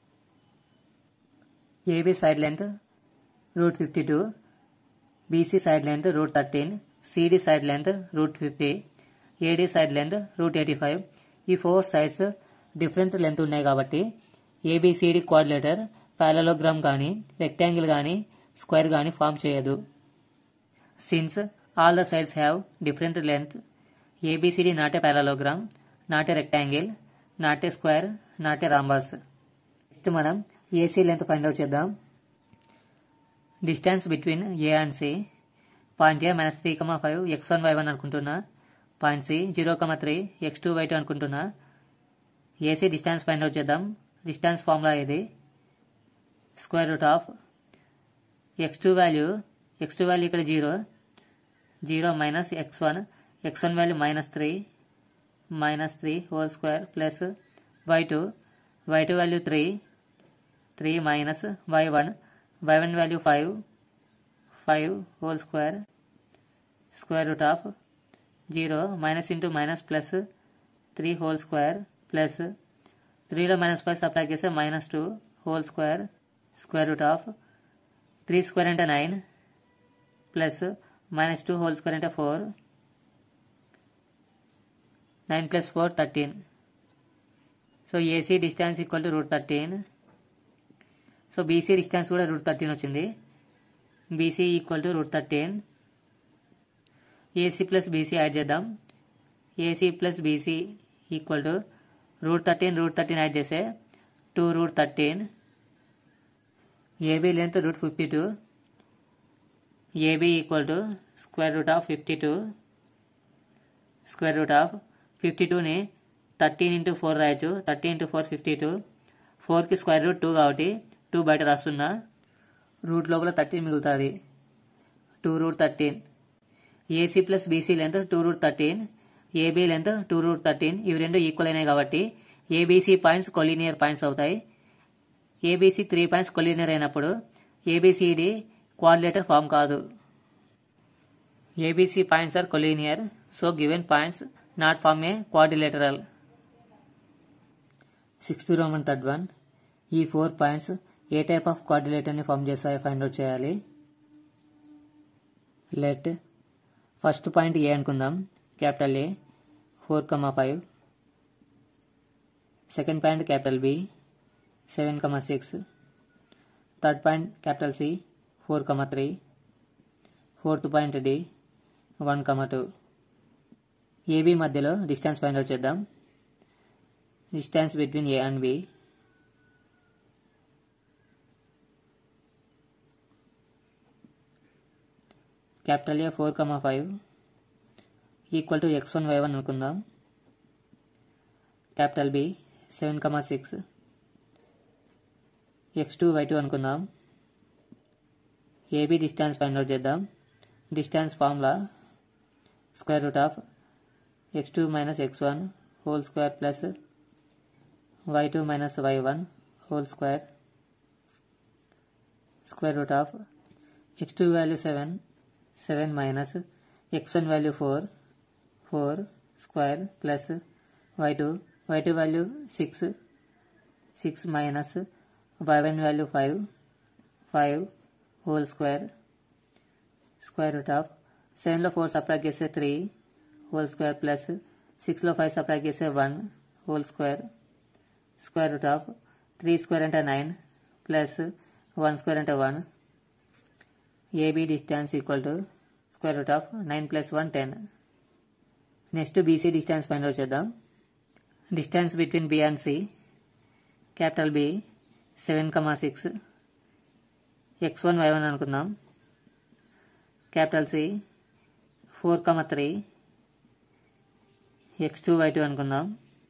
AB side length root fifty two BC side length root thirteen CD side length root fifty AD side length root eighty five ఈ four sides different length ఉన్నాయి కాబట్టి ABCD coordinator parallelogram కానీ rectangle కానీ square కానీ form చేయదు since all the sides have different length ABCD not A parallelogram not a rectangle not a square not a rhombus next మనం AC length find out చేద్దాం distance between A and C point A minus three comma five x one why one అనుకుంటున్నా point C zero comma three x two why two అనుకుంటున్నా AC distance find out చేద్దాం distance formula ఇది square root of X two value x two value ఇక్కడ zero zero minus X one X one value minus three minus three whole square plus why two why two value three three minus why one why one value five five whole square square root of zero minus into minus plus three whole square plus త్రీలో minus five subtract చేస్తే minus two whole square square root of three square అంటే nine plus minus two whole square అంటే four nine plus four thirteen so AC distance equal to root thirteen so BC distance కూడా root thirteen వచ్చింది BC equal to root thirteen AC plus BC add చేద్దాం AC plus BC equal to root thirteen root thirteen add చేస్తే two root thirteen AB length root fifty two AB equal to square root of fifty two square root of fifty టూని thirteen into four రాయొచ్చు thirteen into four fifty two ఫోర్కి square root two కాబట్టి two బయట రాస్తున్నా root లోపల thirteen మిగులుతుంది two root thirteen AC plus BC length two root thirteen AB length two root thirteen ఇవి రెండు ఈక్వల్ అయినాయి కాబట్టి ఏబీసీ పాయింట్స్ కొలీనియర్ పాయింట్స్ అవుతాయి ఏబీసీ త్రీ పాయింట్స్ కొలీనియర్ అయినప్పుడు ఏబీసీడి కోఆర్డినేటర్ ఫామ్ కాదు ABC points are collinear so given points not form a quadrilateral sixth Roman third one ఈ four points a type of కోఆర్డినేటర్ని form చేస్తాయో find out చేయాలి let first point A అనుకుందాం capital A four comma five second point capital B seven comma six third point capital C four comma three fourth point D one comma two AB మధ్యలో distance find out చేద్దాం distance between A and B capital A four comma five equal to x one why one అనుకుందాం capital B seven comma six x two why two అనుకుందాం AB distance find out చేద్దాం distance formula square root of X two minus X one whole square plus why two minus why one whole square square root of X two value seven seven minus X one value four four square plus why two why two value six six minus why one value five five whole square square root of సెవెన్లో four subtract చేస్తే three whole square plus సిక్స్లో five subtract చేస్తే one whole square square root of three square అంటే nine plus one square అంటే one AB distance equal to square root of nine plus one ten next BC distance find out చేద్దాం distance between B and C capital B seven comma six x one why one అనుకుందాం capital C four comma three x two why two అనుకుందాం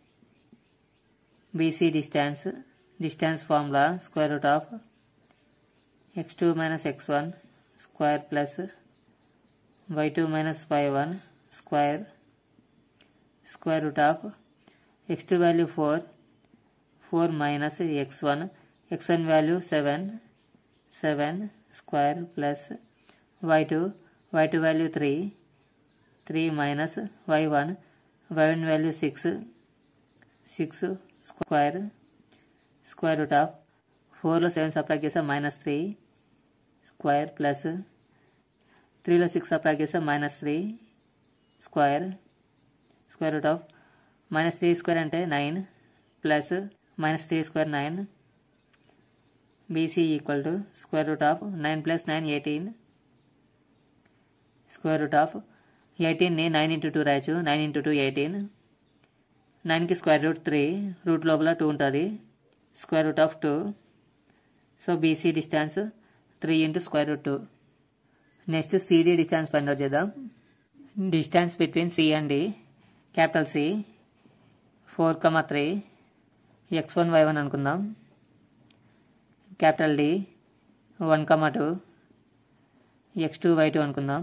BC distance distance formula square root of X two minus X one square plus why two minus why one square square root of X two value four four minus X one X one value seven seven square plus why two why two value three three minus why one why one value six six square square root of ఫోర్లో seven subtract చేస్తే minus three square plus త్రీలో six subtract చేస్తే minus three square square root of minus three square అంటే nine plus minus three square nine BC equal to square root of nine plus nine eighteen square root of ఎయిటీన్ని nine into two రాయచ్చు nine into two eighteen నైన్కి square root three root లోపల two ఉంటుంది square root of two so BC distance three into square root two next CD distance find out చేద్దాం distance between C and D capital C four comma three x one why one అనుకుందాం capital D one comma two X two why two అనుకుందాం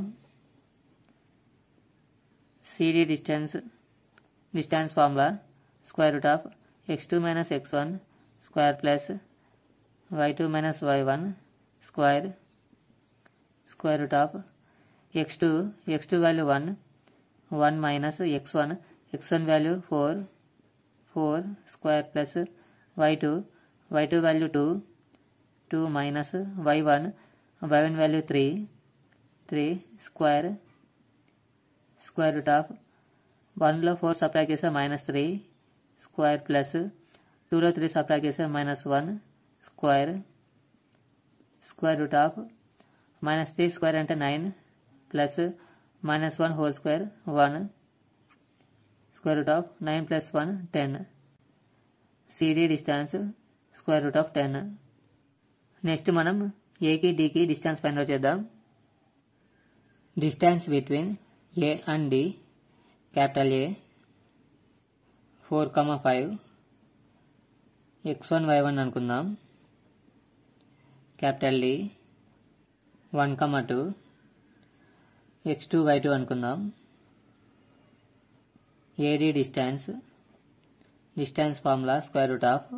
CD distance distance formula square root of X two minus X one square plus why two minus why one square square root of X two X two value one one minus X one X one value four four square plus why two why two value two two minus why one why one value three three square square root of వన్లో four supply చేస్తే minus three square plus టూలో three supply చేస్తే minus one square square root of minus three square అంటే nine plus minus one whole square one square root of nine plus one ten CD distance square root of ten next మనం ఏకి డికి distance find out చేద్దాం distance between A and D capital A four comma five x one why one అనుకుందాం capital D one comma two X two why two అనుకుందాం AD distance distance formula square root of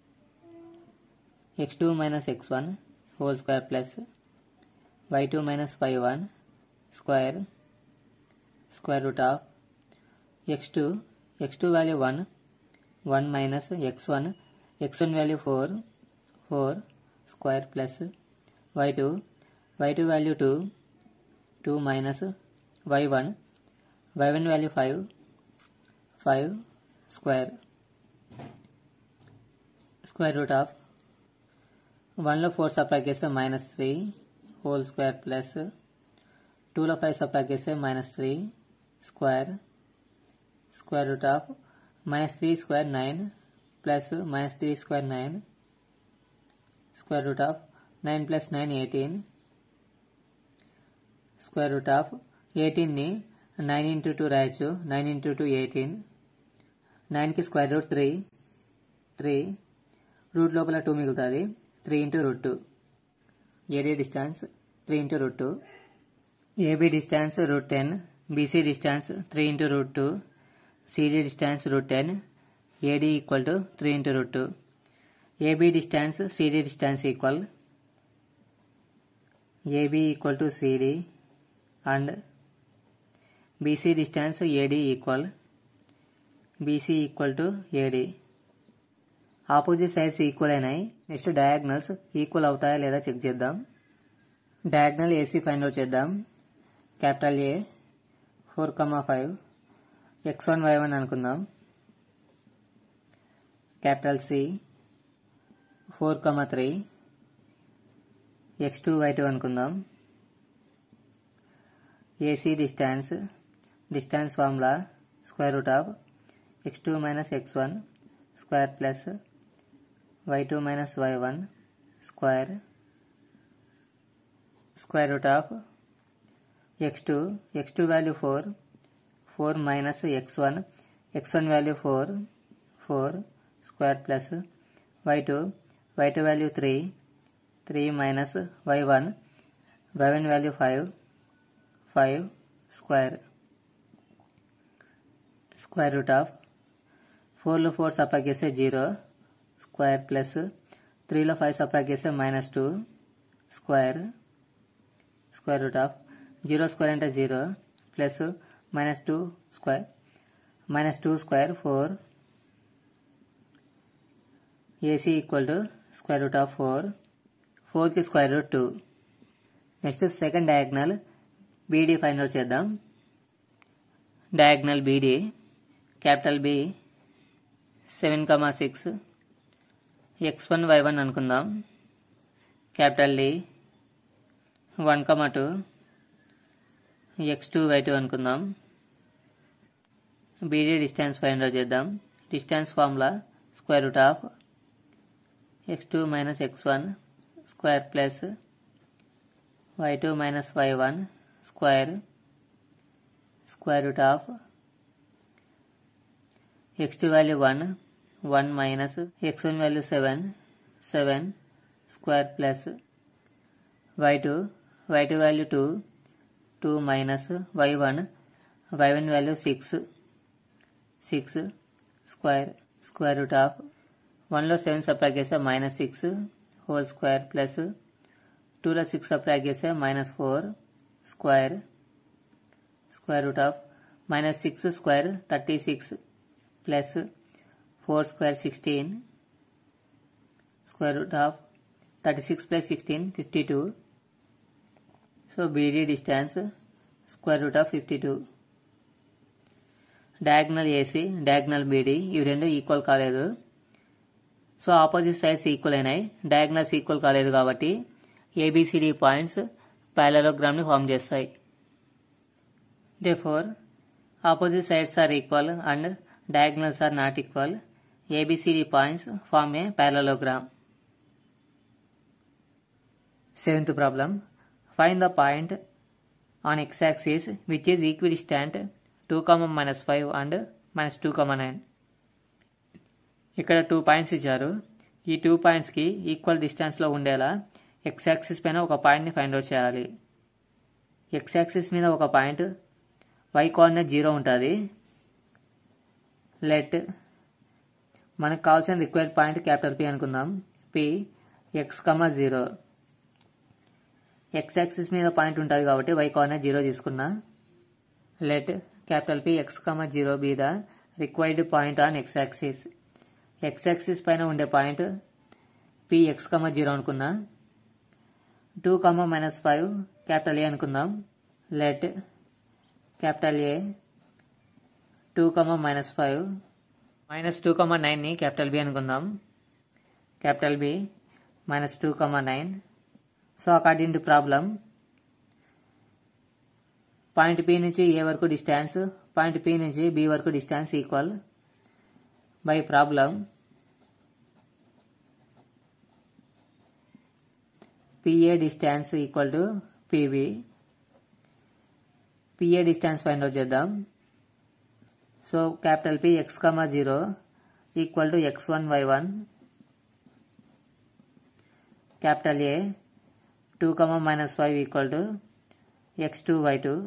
X two minus X one whole square plus why two minus why one square square root of X two X two value one one minus X one X one value four four square plus why two why two value two two minus why one why one value five five square square root of వన్లో four supply చేస్తే minus three whole square plus టూలో five subtract చేస్తే minus three square square root of minus three square nine plus minus three square nine square root of nine plus nine eighteen square root of ఎయిటీన్ని nine into two రాయొచ్చు nine into two eighteen నైన్కి square root three three root లోపల two మిగులుతుంది three into root two AD distance three into root two AB distance root ten BC distance three into root two CD distance root ten AD equal to three into root two AB distance CD distance equal AB equal to CD and BC distance AD equal BC equal to AD opposite sides equal అయినాయి next diagonals equal అవుతాయా లేదా check చేద్దాం diagonal AC find out చేద్దాం capital A four comma five x one why one అనుకుందాం capital C four comma three x two why two అనుకుందాం AC distance distance formula square root of X two minus X one square plus why two minus why one square square root of X two X two value four four minus X one X one value four four square plus why two why two value three three minus why one why one value five five square square root of ఫోర్లో four subtract చేస్తే zero square plus త్రీలో five subtract చేస్తే minus two square square root of zero square అంటే zero plus minus two square minus two square four AC equal to square root of four ఫోర్కి square root two next second diagonal BD find out చేద్దాం diagonal BD capital B seven comma six x one why one అనుకుందాం capital D one comma two X two why two అనుకుందాం BD distance find out చేద్దాం distance formula square root of X two minus X one square plus why two minus why one square square root of X two value one one minus X one value seven seven square plus why two why two value two two minus why one why one value six six square square root of వన్లో seven subtract చేస్తే minus six whole square plus టూలో six subtract చేస్తే minus four square square root of minus six square thirty six plus four square sixteen square root of thirty six plus sixteen fifty two so BD distance square root of fifty two diagonal AC diagonal BD ఇవి రెండు equal కాలేదు so opposite sides equal అయినాయి diagonals equal కాలేదు కాబట్టి ABCD points ప్యాలలోగ్రామ్ని form చేస్తాయి Therefore, opposite sides are equal and diagonals are not equal. ABCD points form a parallelogram. Seventh problem. Find the point on x-axis which is equidistant 2, minus 5 and minus 2, 9. ఇక్కడ two points ఇచ్చారు ఈ two పాయింట్స్కి equal డిస్టెన్స్లో ఉండేలా X axis పైన ఒక పాయింట్ని find out చేయాలి x axis మీద ఒక పాయింట్ వై కోఆర్డినేట్ జీరో ఉంటుంది లెట్ మనకు కావాల్సిన రిక్వైర్డ్ పాయింట్ క్యాపిటల్ పి అనుకుందాం P x comma zero x axis మీద పాయింట్ ఉంటుంది కాబట్టి వై కోఆర్డినేట్ జీరో తీసుకున్నా let capital P x comma zero be the required point on x axis x axis పైన ఉండే point P x comma zero అనుకున్నా two comma minus five capital A అనుకుందాం let capital A two comma minus five minus two comma నైన్ని capital B అనుకుందాం capital B minus two comma nine so according to problem point P నుంచి A వరకు distance point P నుంచి B వరకు distance equal by problem PA distance equal to PB PA distance find out చేద్దాం so capital P x comma zero equal to x one why one capital A two comma minus five equal to x two why two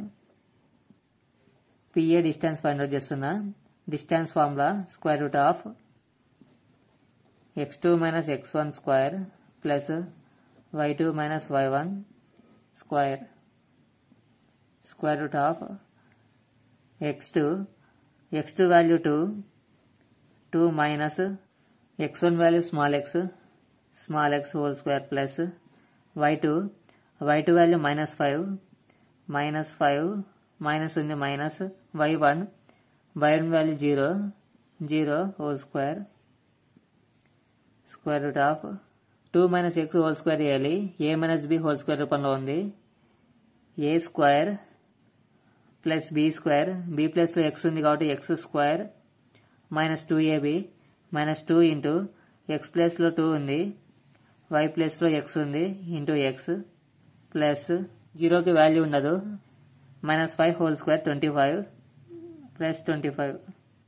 PA distance find out చేస్తున్నా distance formula square root of X two minus X one square plus why two minus why one square square root of X two X two value two two minus X one value small x small x whole square plus why two why two value minus five minus five minus ఉంది minus why one why one value zero zero whole square square root of two minus x whole square చేయాలి a minus B whole square రూపంలో ఉంది a square plus B square B ప్లస్లో x ఉంది కాబట్టి x square minus two AB minus two into x ప్లస్లో two ఉంది y ప్లస్లో x ఉంది ఇంటూ ఎక్స్ ప్లస్ జీరోకి వాల్యూ ఉండదు minus five whole square twenty five plus twenty five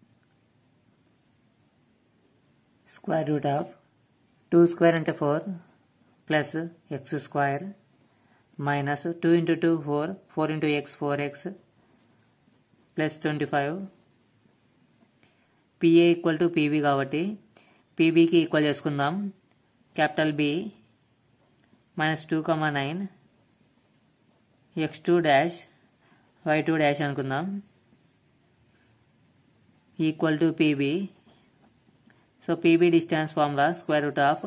square root of two square అంటే four plus x square minus two into two four four into x four x plus twenty five PA equal to PB కాబట్టి పీబీకి equal చేసుకుందాం capital B minus two comma nine x two dash y two dash అనుకుందాం equal to PB so PB distance formula square root of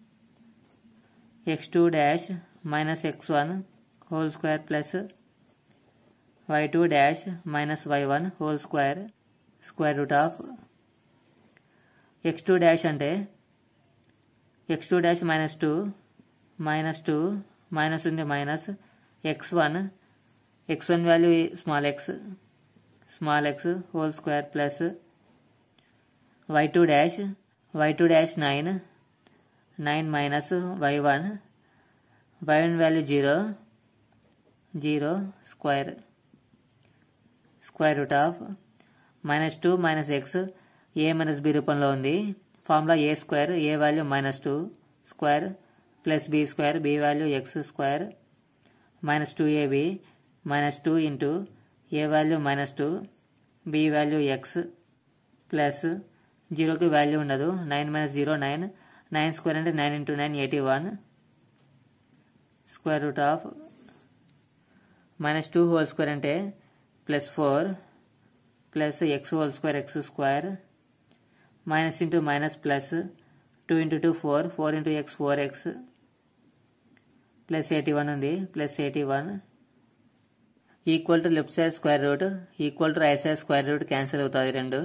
X two dash minus X one whole square plus why two dash minus why one whole square square root of X two dash అంటే x two dash minus two minus two minus ఉంది minus X one X one value small x small x whole square plus why two dash y two dash nine nine minus why one why one value zero zero square square root of minus two minus x a minus b రూపంలో ఉంది formula A square a value minus two square plus B square b value x square minus two AB minus two into A value minus two b value x plus జీరోకి value ఉండదు nine minus zero nine nine square అంటే nine into nine eighty one square root of minus two whole square అంటే plus four plus x whole square x square minus into minus plus two into two four four into x four x plus eighty one ఉంది plus eighty one equal to left side square root equal to right side square root cancel అవుతుంది రెండు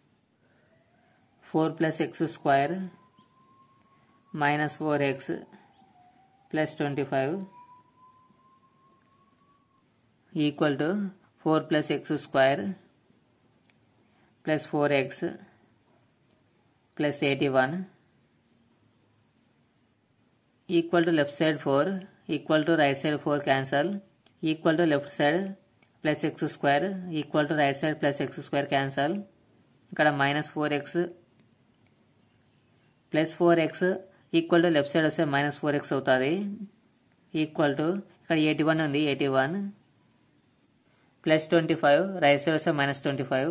four plus x square minus four x plus twenty five equal to four plus x square plus four x plus eighty one equal to left side four equal to right side four cancel equal to left side plus x square equal to right side plus x square cancel ఇక్కడ minus four x plus four x equal to left side వస్తే minus four x అవుతుంది equal to ఇక్కడ eighty one ఉంది eighty one plus twenty five right side వస్తే minus twenty five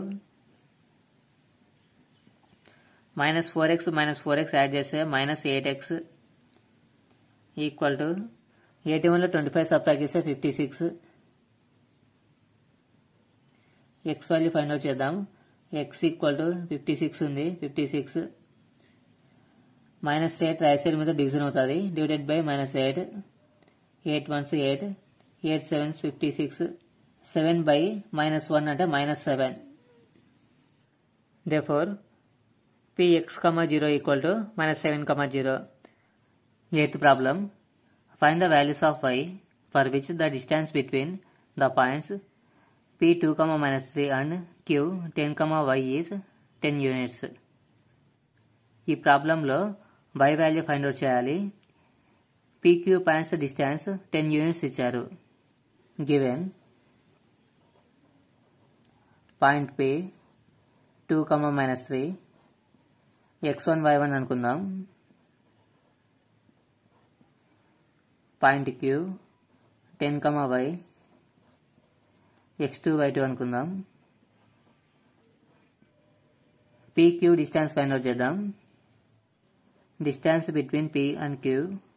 minus four x minus four x add చేస్తే minus eight x equal to eighty వన్లో twenty five supply చేస్తే fifty six x value find out చేద్దాం x equal to fifty six ఉంది fifty six minus eight right side మీద division అవుతుంది divided by minus eight eight ones eight eight sevens fifty six seven by minus one అంటే minus seven దే four px comma 0 equal to minus 7 comma 0. Eighth problem. Find the values of y for which the distance between the points p 2 comma minus 3 and q 10 comma y is 10 units ఈ ప్రాబ్లంలో y value find out చేయాలి pq points distance 10 units ఇచ్చారు given point p 2 comma minus 3 x1 y1 అనుకుందాం point q 10 comma y x2 y2 అనుకుందాం pq distance find out చేద్దాం distance between p and q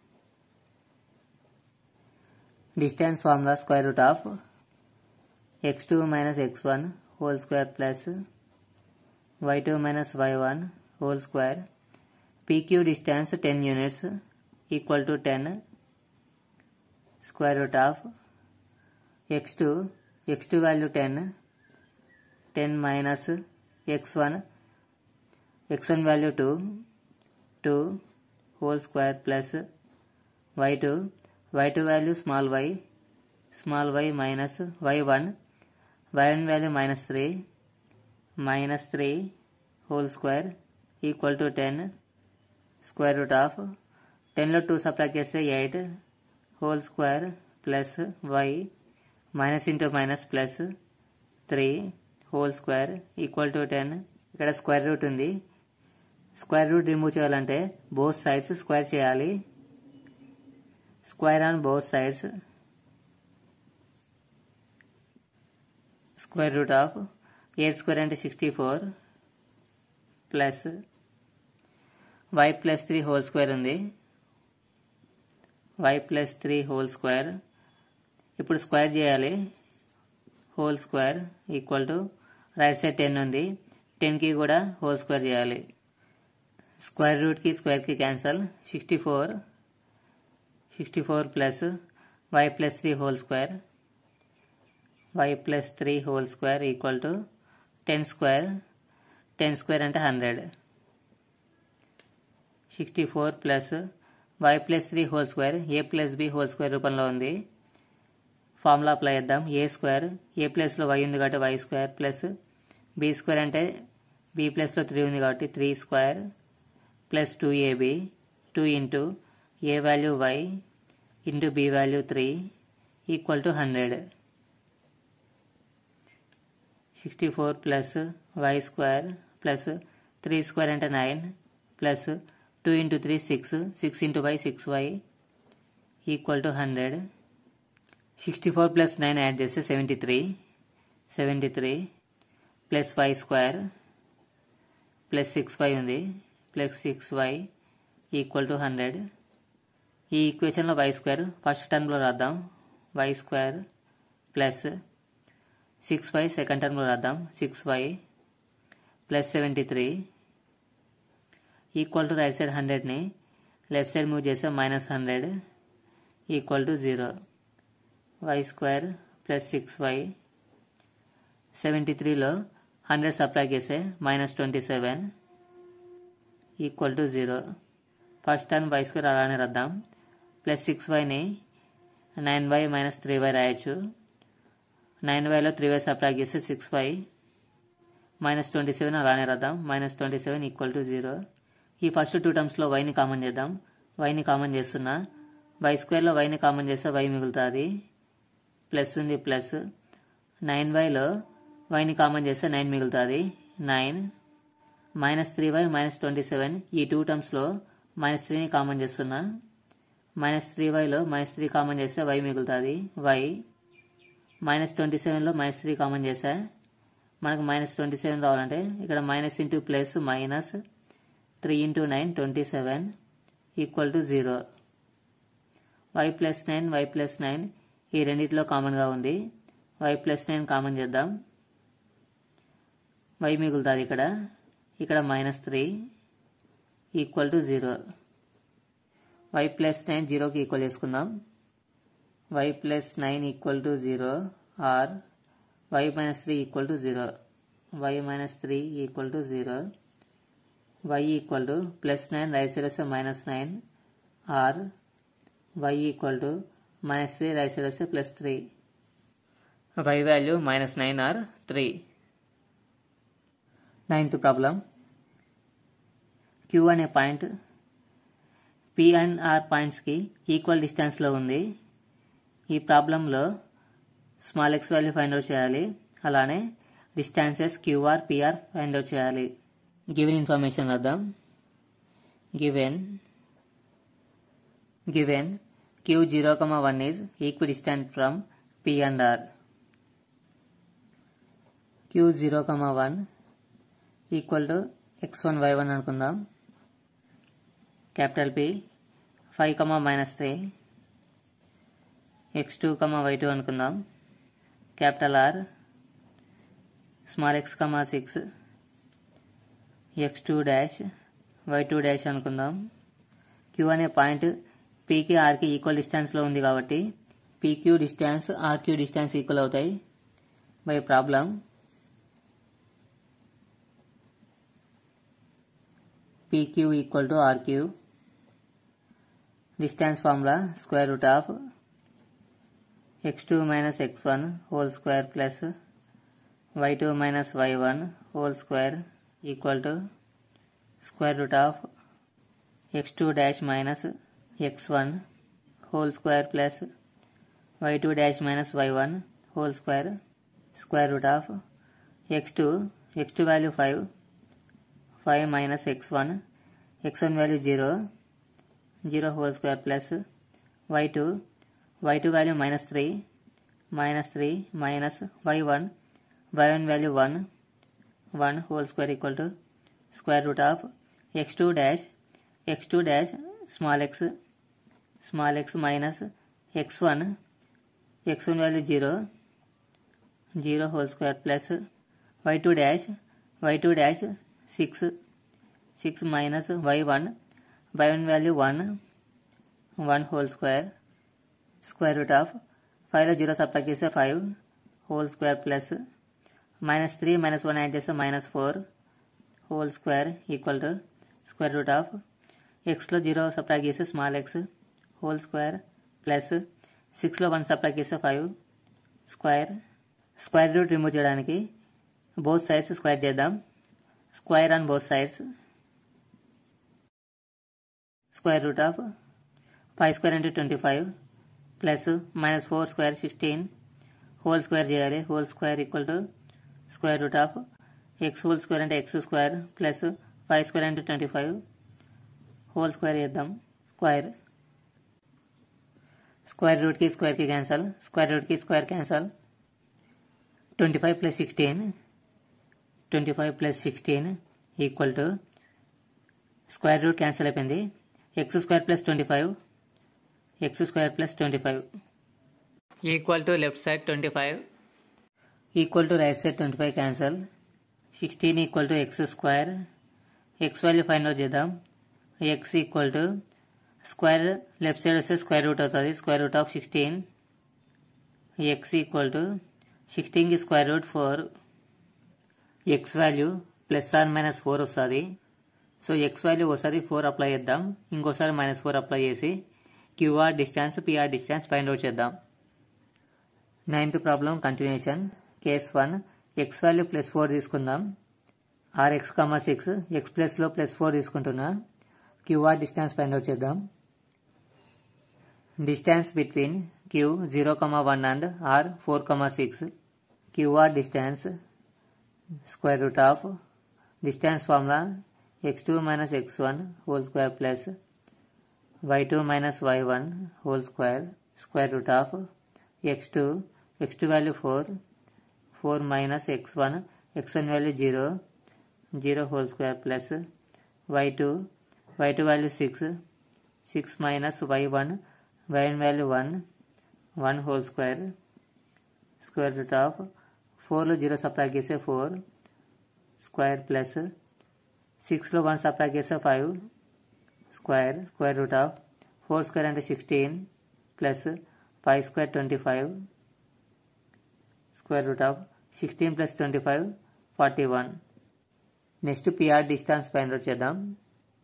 distance formula square root of x2 minus x1 whole square plus y2 minus y1 whole square pq distance 10 units equal to 10 square root of x2 x2 value 10 10 minus x1 x1 value 2 2 whole square plus y2 y2 value small y small y minus y1 y1 value minus 3 minus 3 whole square equal to 10 square root of 10 లో 2 subtract చేస్తే 8 whole square plus y minus into minus plus three whole square equal to ten ఇక్కడ square root ఉంది square root remove చేయాలంటే both sides square చేయాలి square on both sides square root of eight square అంటే sixty four plus y plus three whole square ఉంది y plus three whole square ఇప్పుడు square చేయాలి whole square equal to right side ten ఉంది టెన్కి కూడా whole square చేయాలి square రూట్కి స్క్వేర్కి cancel sixty four sixty four plus y plus three whole square y plus three whole square equal to ten square ten square అంటే hundred sixty four plus y plus three whole square a plus b whole square రూపంలో ఉంది formula apply చేద్దాం ఏ square A ప్లస్లో y ఉంది కాబట్టి y square plus B square అంటే b ప్లస్లో three ఉంది కాబట్టి three square plus two a b two into A value y into B value three equal to hundred sixty four plus y square plus three square అంటే nine plus two into three six six into y six y equal to hundred sixty four plus nine add చేస్తే seventy three seventy three plus y square plus six why ఉంది plus six y equal to hundred ఈ ఈక్వేషన్లో y square first టర్మ్లో రాద్దాం y square plus six y second టర్మ్లో రాద్దాం six y plus seventy three equal to right side హండ్రెడ్ని left side move చేస్తే minus hundred equal to zero y square plus six y seventy త్రీలో hundred supply చేస్తే minus twenty seven equal to zero first term y square అలానే రద్దాం plus six వైని nine y minus three y రాయొచ్చు nine వైలో three y supply చేస్తే six y minus twenty seven అలానే రద్దాం minus twenty seven equal to zero ఈ first two టర్మ్స్లో వైని కామన్ చేద్దాం వైని కామన్ చేస్తున్నా వై స్క్వేర్లో వైని కామన్ చేస్తే వై మిగులుతుంది ప్లస్ ఉంది ప్లస్ నైన్ వైలో వైని కామన్ చేస్తే నైన్ మిగులుతుంది nine minus three y minus twenty seven ఈ టూ టర్మ్స్లో మైనస్ త్రీని కామన్ చేస్తున్నా మైనస్ త్రీ వైలో మైనస్ త్రీ కామన్ చేస్తే వై మిగులుతుంది వై మైనస్ ట్వంటీ సెవెన్లో మైనస్ త్రీ కామన్ చేస్తే మనకు మైనస్ ట్వంటీ సెవెన్ రావాలంటే ఇక్కడ minus into plus minus three into nine twenty seven equal to zero y plus nine y plus nine ఈ రెండిట్లో కామన్గా ఉంది వై ప్లస్ నైన్ కామన్ చేద్దాం వై మిగులుతుంది ఇక్కడ ఇక్కడ minus three equal to zero y plus nine జీరోకి equal చేసుకుందాం y plus nine equal to zero or y minus three equal to zero y minus three equal to zero y equal to plus nine right side వస్తే minus nine or y equal to minus three right side వస్తే plus three y value minus nine or three ninth problem Q అనే point P and R పాయింట్స్కి equal డిస్టెన్స్లో ఉంది ఈ ప్రాబ్లంలో small x value find out చేయాలి అలానే distances QR PR find out చేయాలి గివెన్ ఇన్ఫర్మేషన్ రాద్దాం given given Q zero comma one is equidistant from P and R Q zero comma one equal to x one why one అనుకుందాం capital P five comma minus three x two comma why two అనుకుందాం capital R small x comma six x two dash y two dash అనుకుందాం Q అనే point పీకి ఆర్కి equal డిస్టెన్స్లో ఉంది కాబట్టి PQ distance RQ distance equal అవుతాయి by problem PQ equal to RQ distance formula square root of x2 minus x1 whole square plus y2 minus y1 whole square equal to square root of x2 dash minus x1 whole square plus y2 dash minus y1 whole square square root of x2 x2 value 5 5 minus x1 x1 value 0 0 whole square plus y2 y2 value minus 3 minus 3 minus y1 y1 value 1 1 whole square equal to square root of x2 dash x2 dash small x small x minus x1 x1 value 0 0 whole square plus y2 dash y2 dash 6 6 minus y1 y1 value 1 1 whole square square root of ఫైవ్లో zero subtract చేస్తే five whole square plus minus three minus one add చేస్తే minus four whole square equal to square root of ఎక్స్లో zero subtract చేస్తే small x whole square plus సిక్స్లో one subtract చేస్తే five square square root remove చేయడానికి both sides square చేద్దాం square on both sides square root of five square into twenty five plus minus four square sixteen whole square చేయాలి whole square equal to square root of x whole square అంటే x square plus five square అంటే twenty five whole square చేద్దాం square square రూట్కి స్క్వేర్కి cancel square రూట్కి square cancel twenty five plus sixteen twenty five plus sixteen equal to square root cancel అయిపోయింది x square plus twenty five x square plus twenty five equal to left side twenty five equal to right side twenty five cancel sixteen equal to x square x value find out చేద్దాం x equal to square left side వస్తే square root అవుతుంది square root of sixteen x equal to సిక్స్టీన్కి square root four x value plus or minus four వస్తుంది so x value ఒకసారి four apply చేద్దాం ఇంకోసారి minus four apply చేసి QR distance PR distance find out చేద్దాం ninth problem continuation case one x value plus four తీసుకుందాం or X comma six x ప్లస్లో plus four తీసుకుంటున్నా QR distance find out చేద్దాం distance between Q zero comma one and R four comma six QR distance square root of distance formula X two minus X one whole square plus y2 minus y1 whole square square root of x2 x2 value 4 4 minus x1 x1 value 0 0 whole square plus y2 y2 value 6 6 minus y1 y1 value 1 1 whole square square root of 4 లో 0 subtract చేస్తే 4 square plus 6 లో 1 subtract చేస్తే 5 square square root of four square అంటే sixteen plus five square twenty five square root of sixteen plus twenty five forty one next PR distance find out చేద్దాం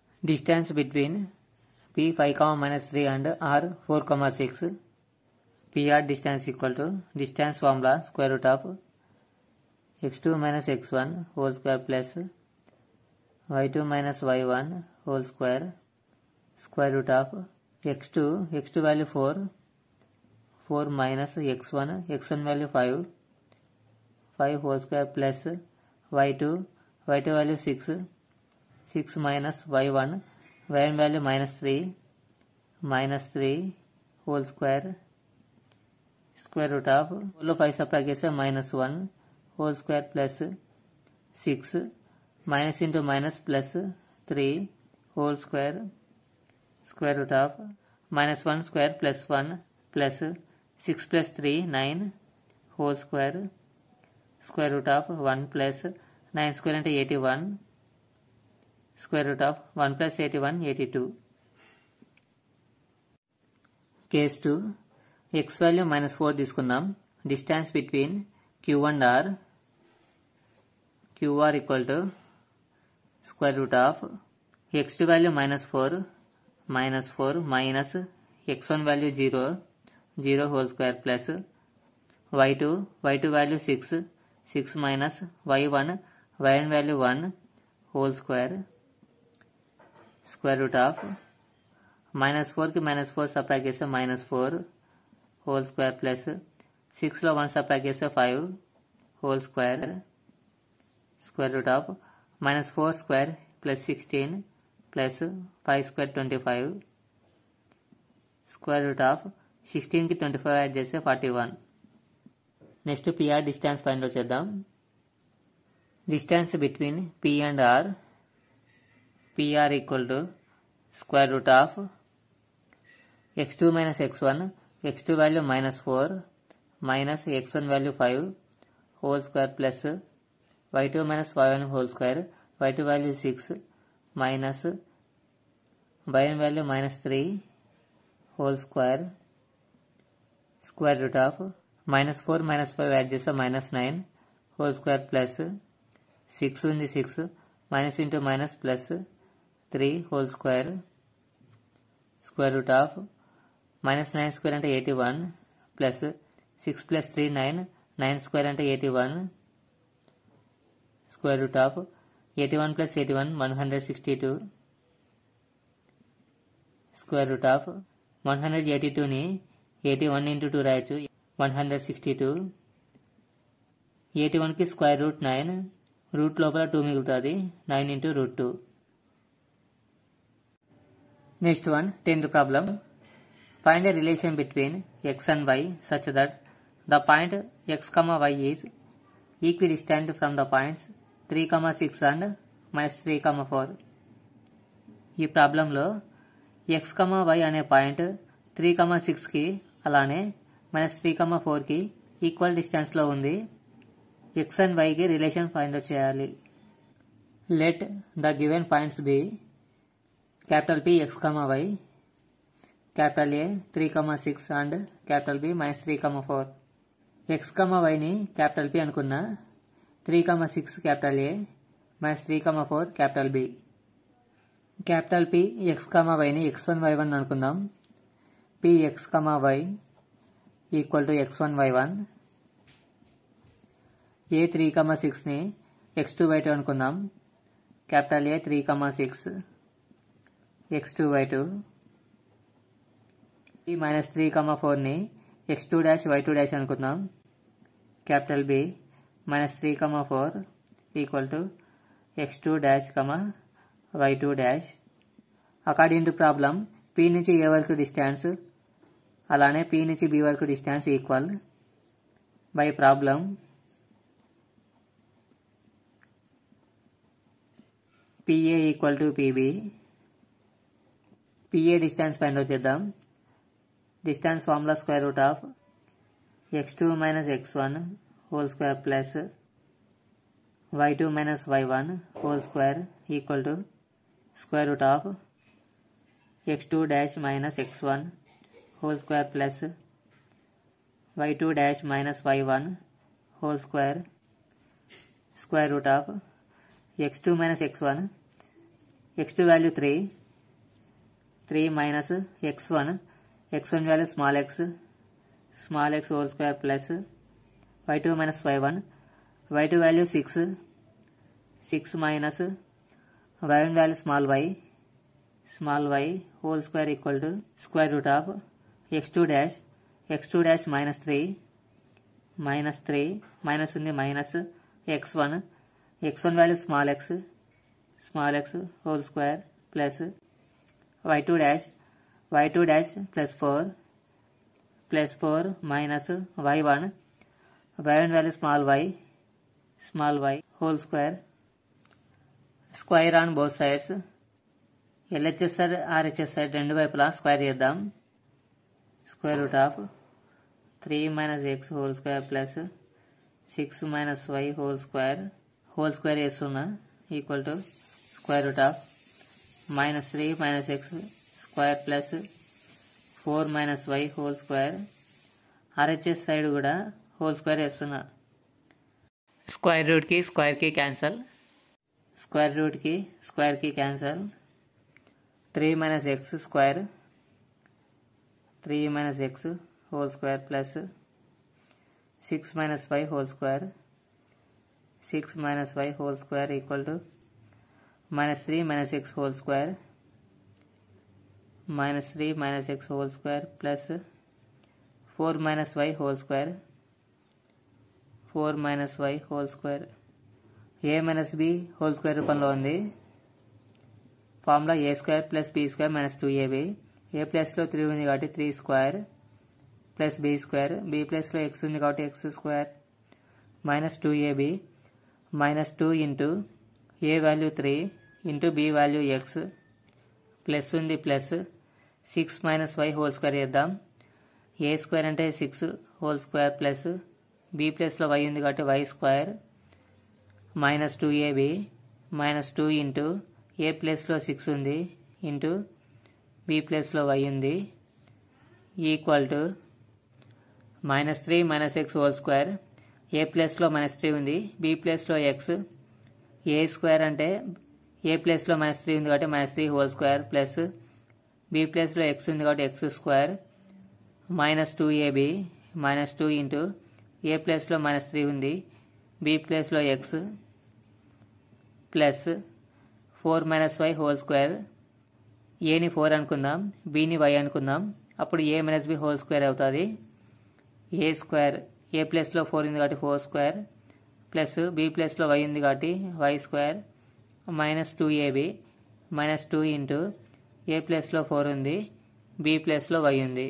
distance between P five comma minus three and R four comma six pr distance equal to distance formula square root of x2 minus x1 whole square plus y2 minus y1 whole square square root of x2 x2 value 4 4 minus x1 x1 value 5 5 whole square plus y2 y2 value 6 6 minus y1 y1 value minus 3 minus 3 whole square square root of లో 5 subtract చేస్తే minus one whole square plus six minus into minus plus three whole square square root of minus one square plus one plus six plus three nine whole square square root of one plus nine square అంటే eighty one square root of one plus eighty one eighty two case two x value minus four తీసుకుందాం distance between Q and R QR equal to square root of X two value minus four minus four minus X one value zero zero whole square plus why two why two value six six minus why one why one value one whole square square root of minus ఫోర్కి minus four subtract చేస్తే minus four whole square plus సిక్స్లో one subtract చేస్తే five whole square square root of minus four square plus sixteen plus five square twenty five square root of సిక్స్టీన్కి twenty five add చేస్తే forty one next PR distance find out చేద్దాం distance between P and R PR equal to square root of X two minus X one x two value minus four minus X one value five whole square plus why two minus why one whole square y two value six minus why one value minus three whole square square root of minus four minus five add చేస్తే minus nine whole square plus six ఉంది six minus into minus plus three whole square square root of minus nine square అంటే eighty one plus six plus three nine nine square అంటే eighty one square root of eighty one plus eighty one one hundred sixty two square root of one hundred eighty టూని eighty one into two రాయొచ్చు one hundred sixty two eighty వన్కి square root nine root లోపల two మిగులుతుంది nine into root two next one tenth problem find the relation between x and y such that the point x comma y is equidistant from the points three comma six and minus three comma four ఈ ప్రాబ్లంలో x comma y అనే point three comma సిక్స్కి అలానే minus three comma ఫోర్కి equal డిస్టెన్స్లో ఉంది x and వైకి relation find out చేయాలి let the given points be capital P x comma y capital A three comma six and capital B minus three comma four x comma వైని capital P అనుకున్నా three comma six capital A minus three comma four capital B capital P x comma వైని x one why one అనుకుందాం P x comma y equal to x one why one A three comma సిక్స్ని x two why two అనుకుందాం capital A three comma six x two why two ఈ minus three కమా ఫోర్ని x two dash y two dash అనుకుందాం capital B minus three comma four equal to x two dash comma why two dash according to problem P నుంచి A వరకు distance అలానే P నుంచి B వరకు distance equal by problem PA equal to PB PA distance find out చేద్దాం distance formula square root of X two minus X one whole square plus why two minus why one whole square equal to square root of X two dash minus X one whole square plus why two dash minus why one whole square square root of X two minus X one x two value three three minus X one X one value small x small x whole square plus why two minus why one y two value six six minus why one value small y small y whole square equal to square root of X two dash x two dash minus three minus three minus ఉంది minus X one X one value small x small x whole square plus why two dash y two dash plus four plus four minus why one why one value small y small y whole square square on both sides LHS side RHS side రెండు వైపులా square చేద్దాం square root of three minus x whole square plus six minus y whole square whole square చేస్తున్నా equal to square root of minus three minus x square plus four minus y whole square RHS side కూడా whole square వేస్తున్నా స్క్వేర్ రూట్కి స్క్వేర్కి cancel square రూట్కి స్క్వేర్కి cancel three minus x square three minus x whole square plus six minus y whole square six minus y whole square equal to minus three minus x whole square minus three minus x whole square plus four minus y whole square four minus y whole square A minus B whole square రూపంలో ఉంది formula A square plus B square minus two AB A ప్లస్లో three ఉంది కాబట్టి three square plus B square B ప్లస్లో x ఉంది కాబట్టి x square minus two AB minus two into ఏ value three into B value x plus ఉంది plus six minus y whole square చేద్దాం ఏ square అంటే six whole square plus B ప్లస్లో y ఉంది కాబట్టి y square minus two AB minus two into A ప్లస్లో six ఉంది into B ప్లస్లో y ఉంది equal to minus three minus x whole square A ప్లస్లో మైనస్ త్రీ ఉంది బి ప్లస్లో ఎక్స్ ఏ స్క్వేర్ అంటే ఏ ప్లస్లో మైనస్ త్రీ ఉంది కాబట్టి minus three whole square plus B ప్లస్లో ఎక్స్ ఉంది కాబట్టి x square minus two AB minus two into A ప్లస్లో మైనస్ త్రీ ఉంది బి ప్లస్లో x plus four minus y whole square ఏని ఫోర్ అనుకుందాం బిని వై అనుకుందాం అప్పుడు A minus B whole square అవుతుంది ఏ స్క్వేర్ ఏ ప్లస్లో ఫోర్ ఉంది కాబట్టి ఫోర్ స్క్వేర్ ప్లస్ బి ప్లస్లో వై ఉంది కాబట్టి y square minus two AB minus two into A ప్లస్లో ఫోర్ ఉంది బి ప్లస్లో వై ఉంది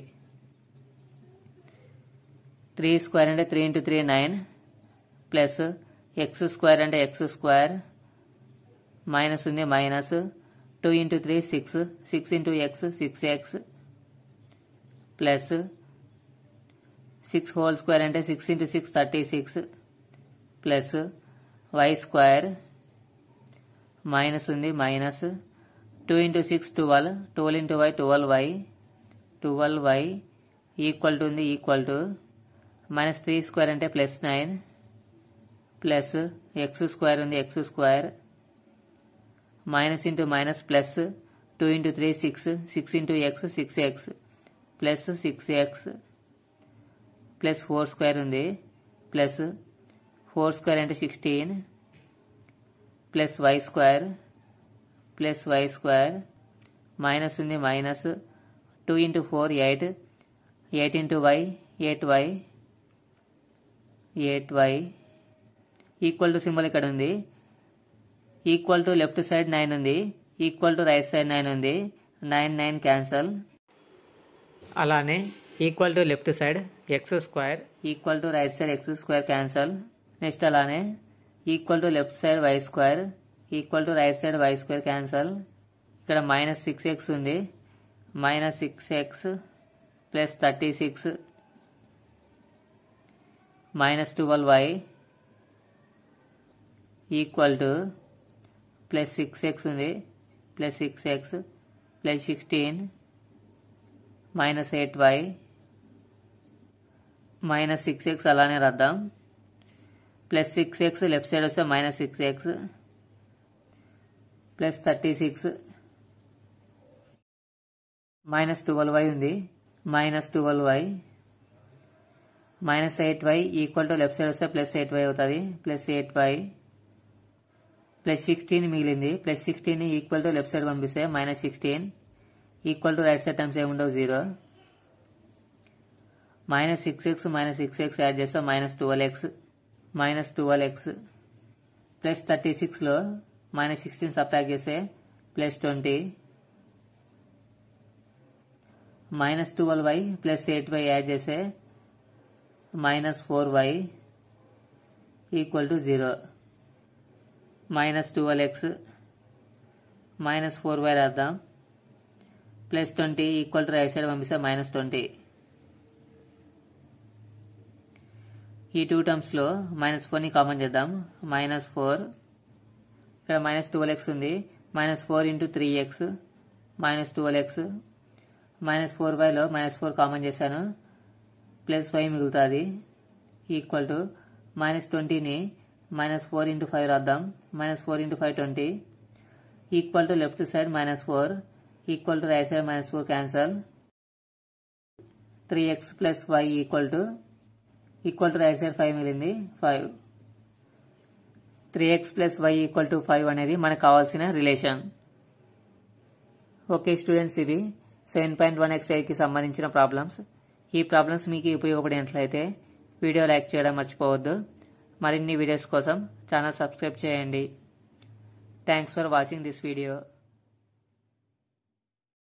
త్రీ స్క్వేర్ అంటే three into three nine plus x square అంటే ఎక్స్ స్క్వేర్ మైనస్ ఉంది minus two into three six six into x six x plus six whole square అంటే six into six thirty six plus y square minus ఉంది minus two into six twelve twelve into y twelve y twelve y equal to ఉంది equal to minus three square అంటే plus nine plus x square ఉంది x square minus into minus plus two into three six six into x six x plus six x plus four square ఉంది plus four square అంటే sixteen plus y square plus y square minus ఉంది minus two into four eight eight into y eight y eight y equal to symbol ఇక్కడ ఉంది equal to left side nine ఉంది equal to right side nine ఉంది nine nine cancel అలానే equal to left side x square equal to right side x square cancel next అలానే equal to left side y square equal to right side y square cancel ఇక్కడ minus six x ఉంది minus six x plus thirty six minus twelve y equal to plus six x ఉంది plus six x plus sixteen minus eight y minus six x అలానే రాద్దాం plus six x left side వస్తే minus six x plus thirty six minus twelve y ఉంది minus twelve y minus eight y equal to left side వస్తే plus eight y అవుతుంది plus eight y plus sixteen మిగిలింది plus sixteen equal to left side పంపిస్తే minus sixteen equal to right side terms ఏముండవు zero minus six x minus six x add చేస్తే minus twelve x minus twelve x plus thirty సిక్స్లో minus sixteen subtract చేస్తే plus twenty minus twelve y plus eight y add చేస్తే minus four y equal to zero minus twelve x minus four why రాద్దాం plus twenty equal to right side పంపిస్తే minus twenty ఈ two టర్మ్స్లో minus ఫోర్ని common చేద్దాం minus four ఇక్కడ minus twelve x ఉంది minus four into three x minus twelve x minus four వైలో minus four common చేశాను ప్లస్ ఫైవ్ మిగులుతుంది ఈక్వల్ టు మైనస్ ట్వంటీని మైనస్ ఫోర్ ఇంటూ ఫైవ్ రాద్దాం minus four into five twenty equal to left side minus four equal to right side minus four cancel three x plus y equal to equal to right side five మిగిలింది five three x plus y equal to five అనేది మనకు కావాల్సిన relation okay students ఇది seven point one ఎక్స్ఐకి సంబంధించిన problems ఈ problems మీకు ఉపయోగపడినట్లయితే video like చేయడం మర్చిపోవద్దు మరిన్ని వీడియోస్ కోసం ఛానల్ సబ్స్క్రైబ్ చేయండి thanks for watching this video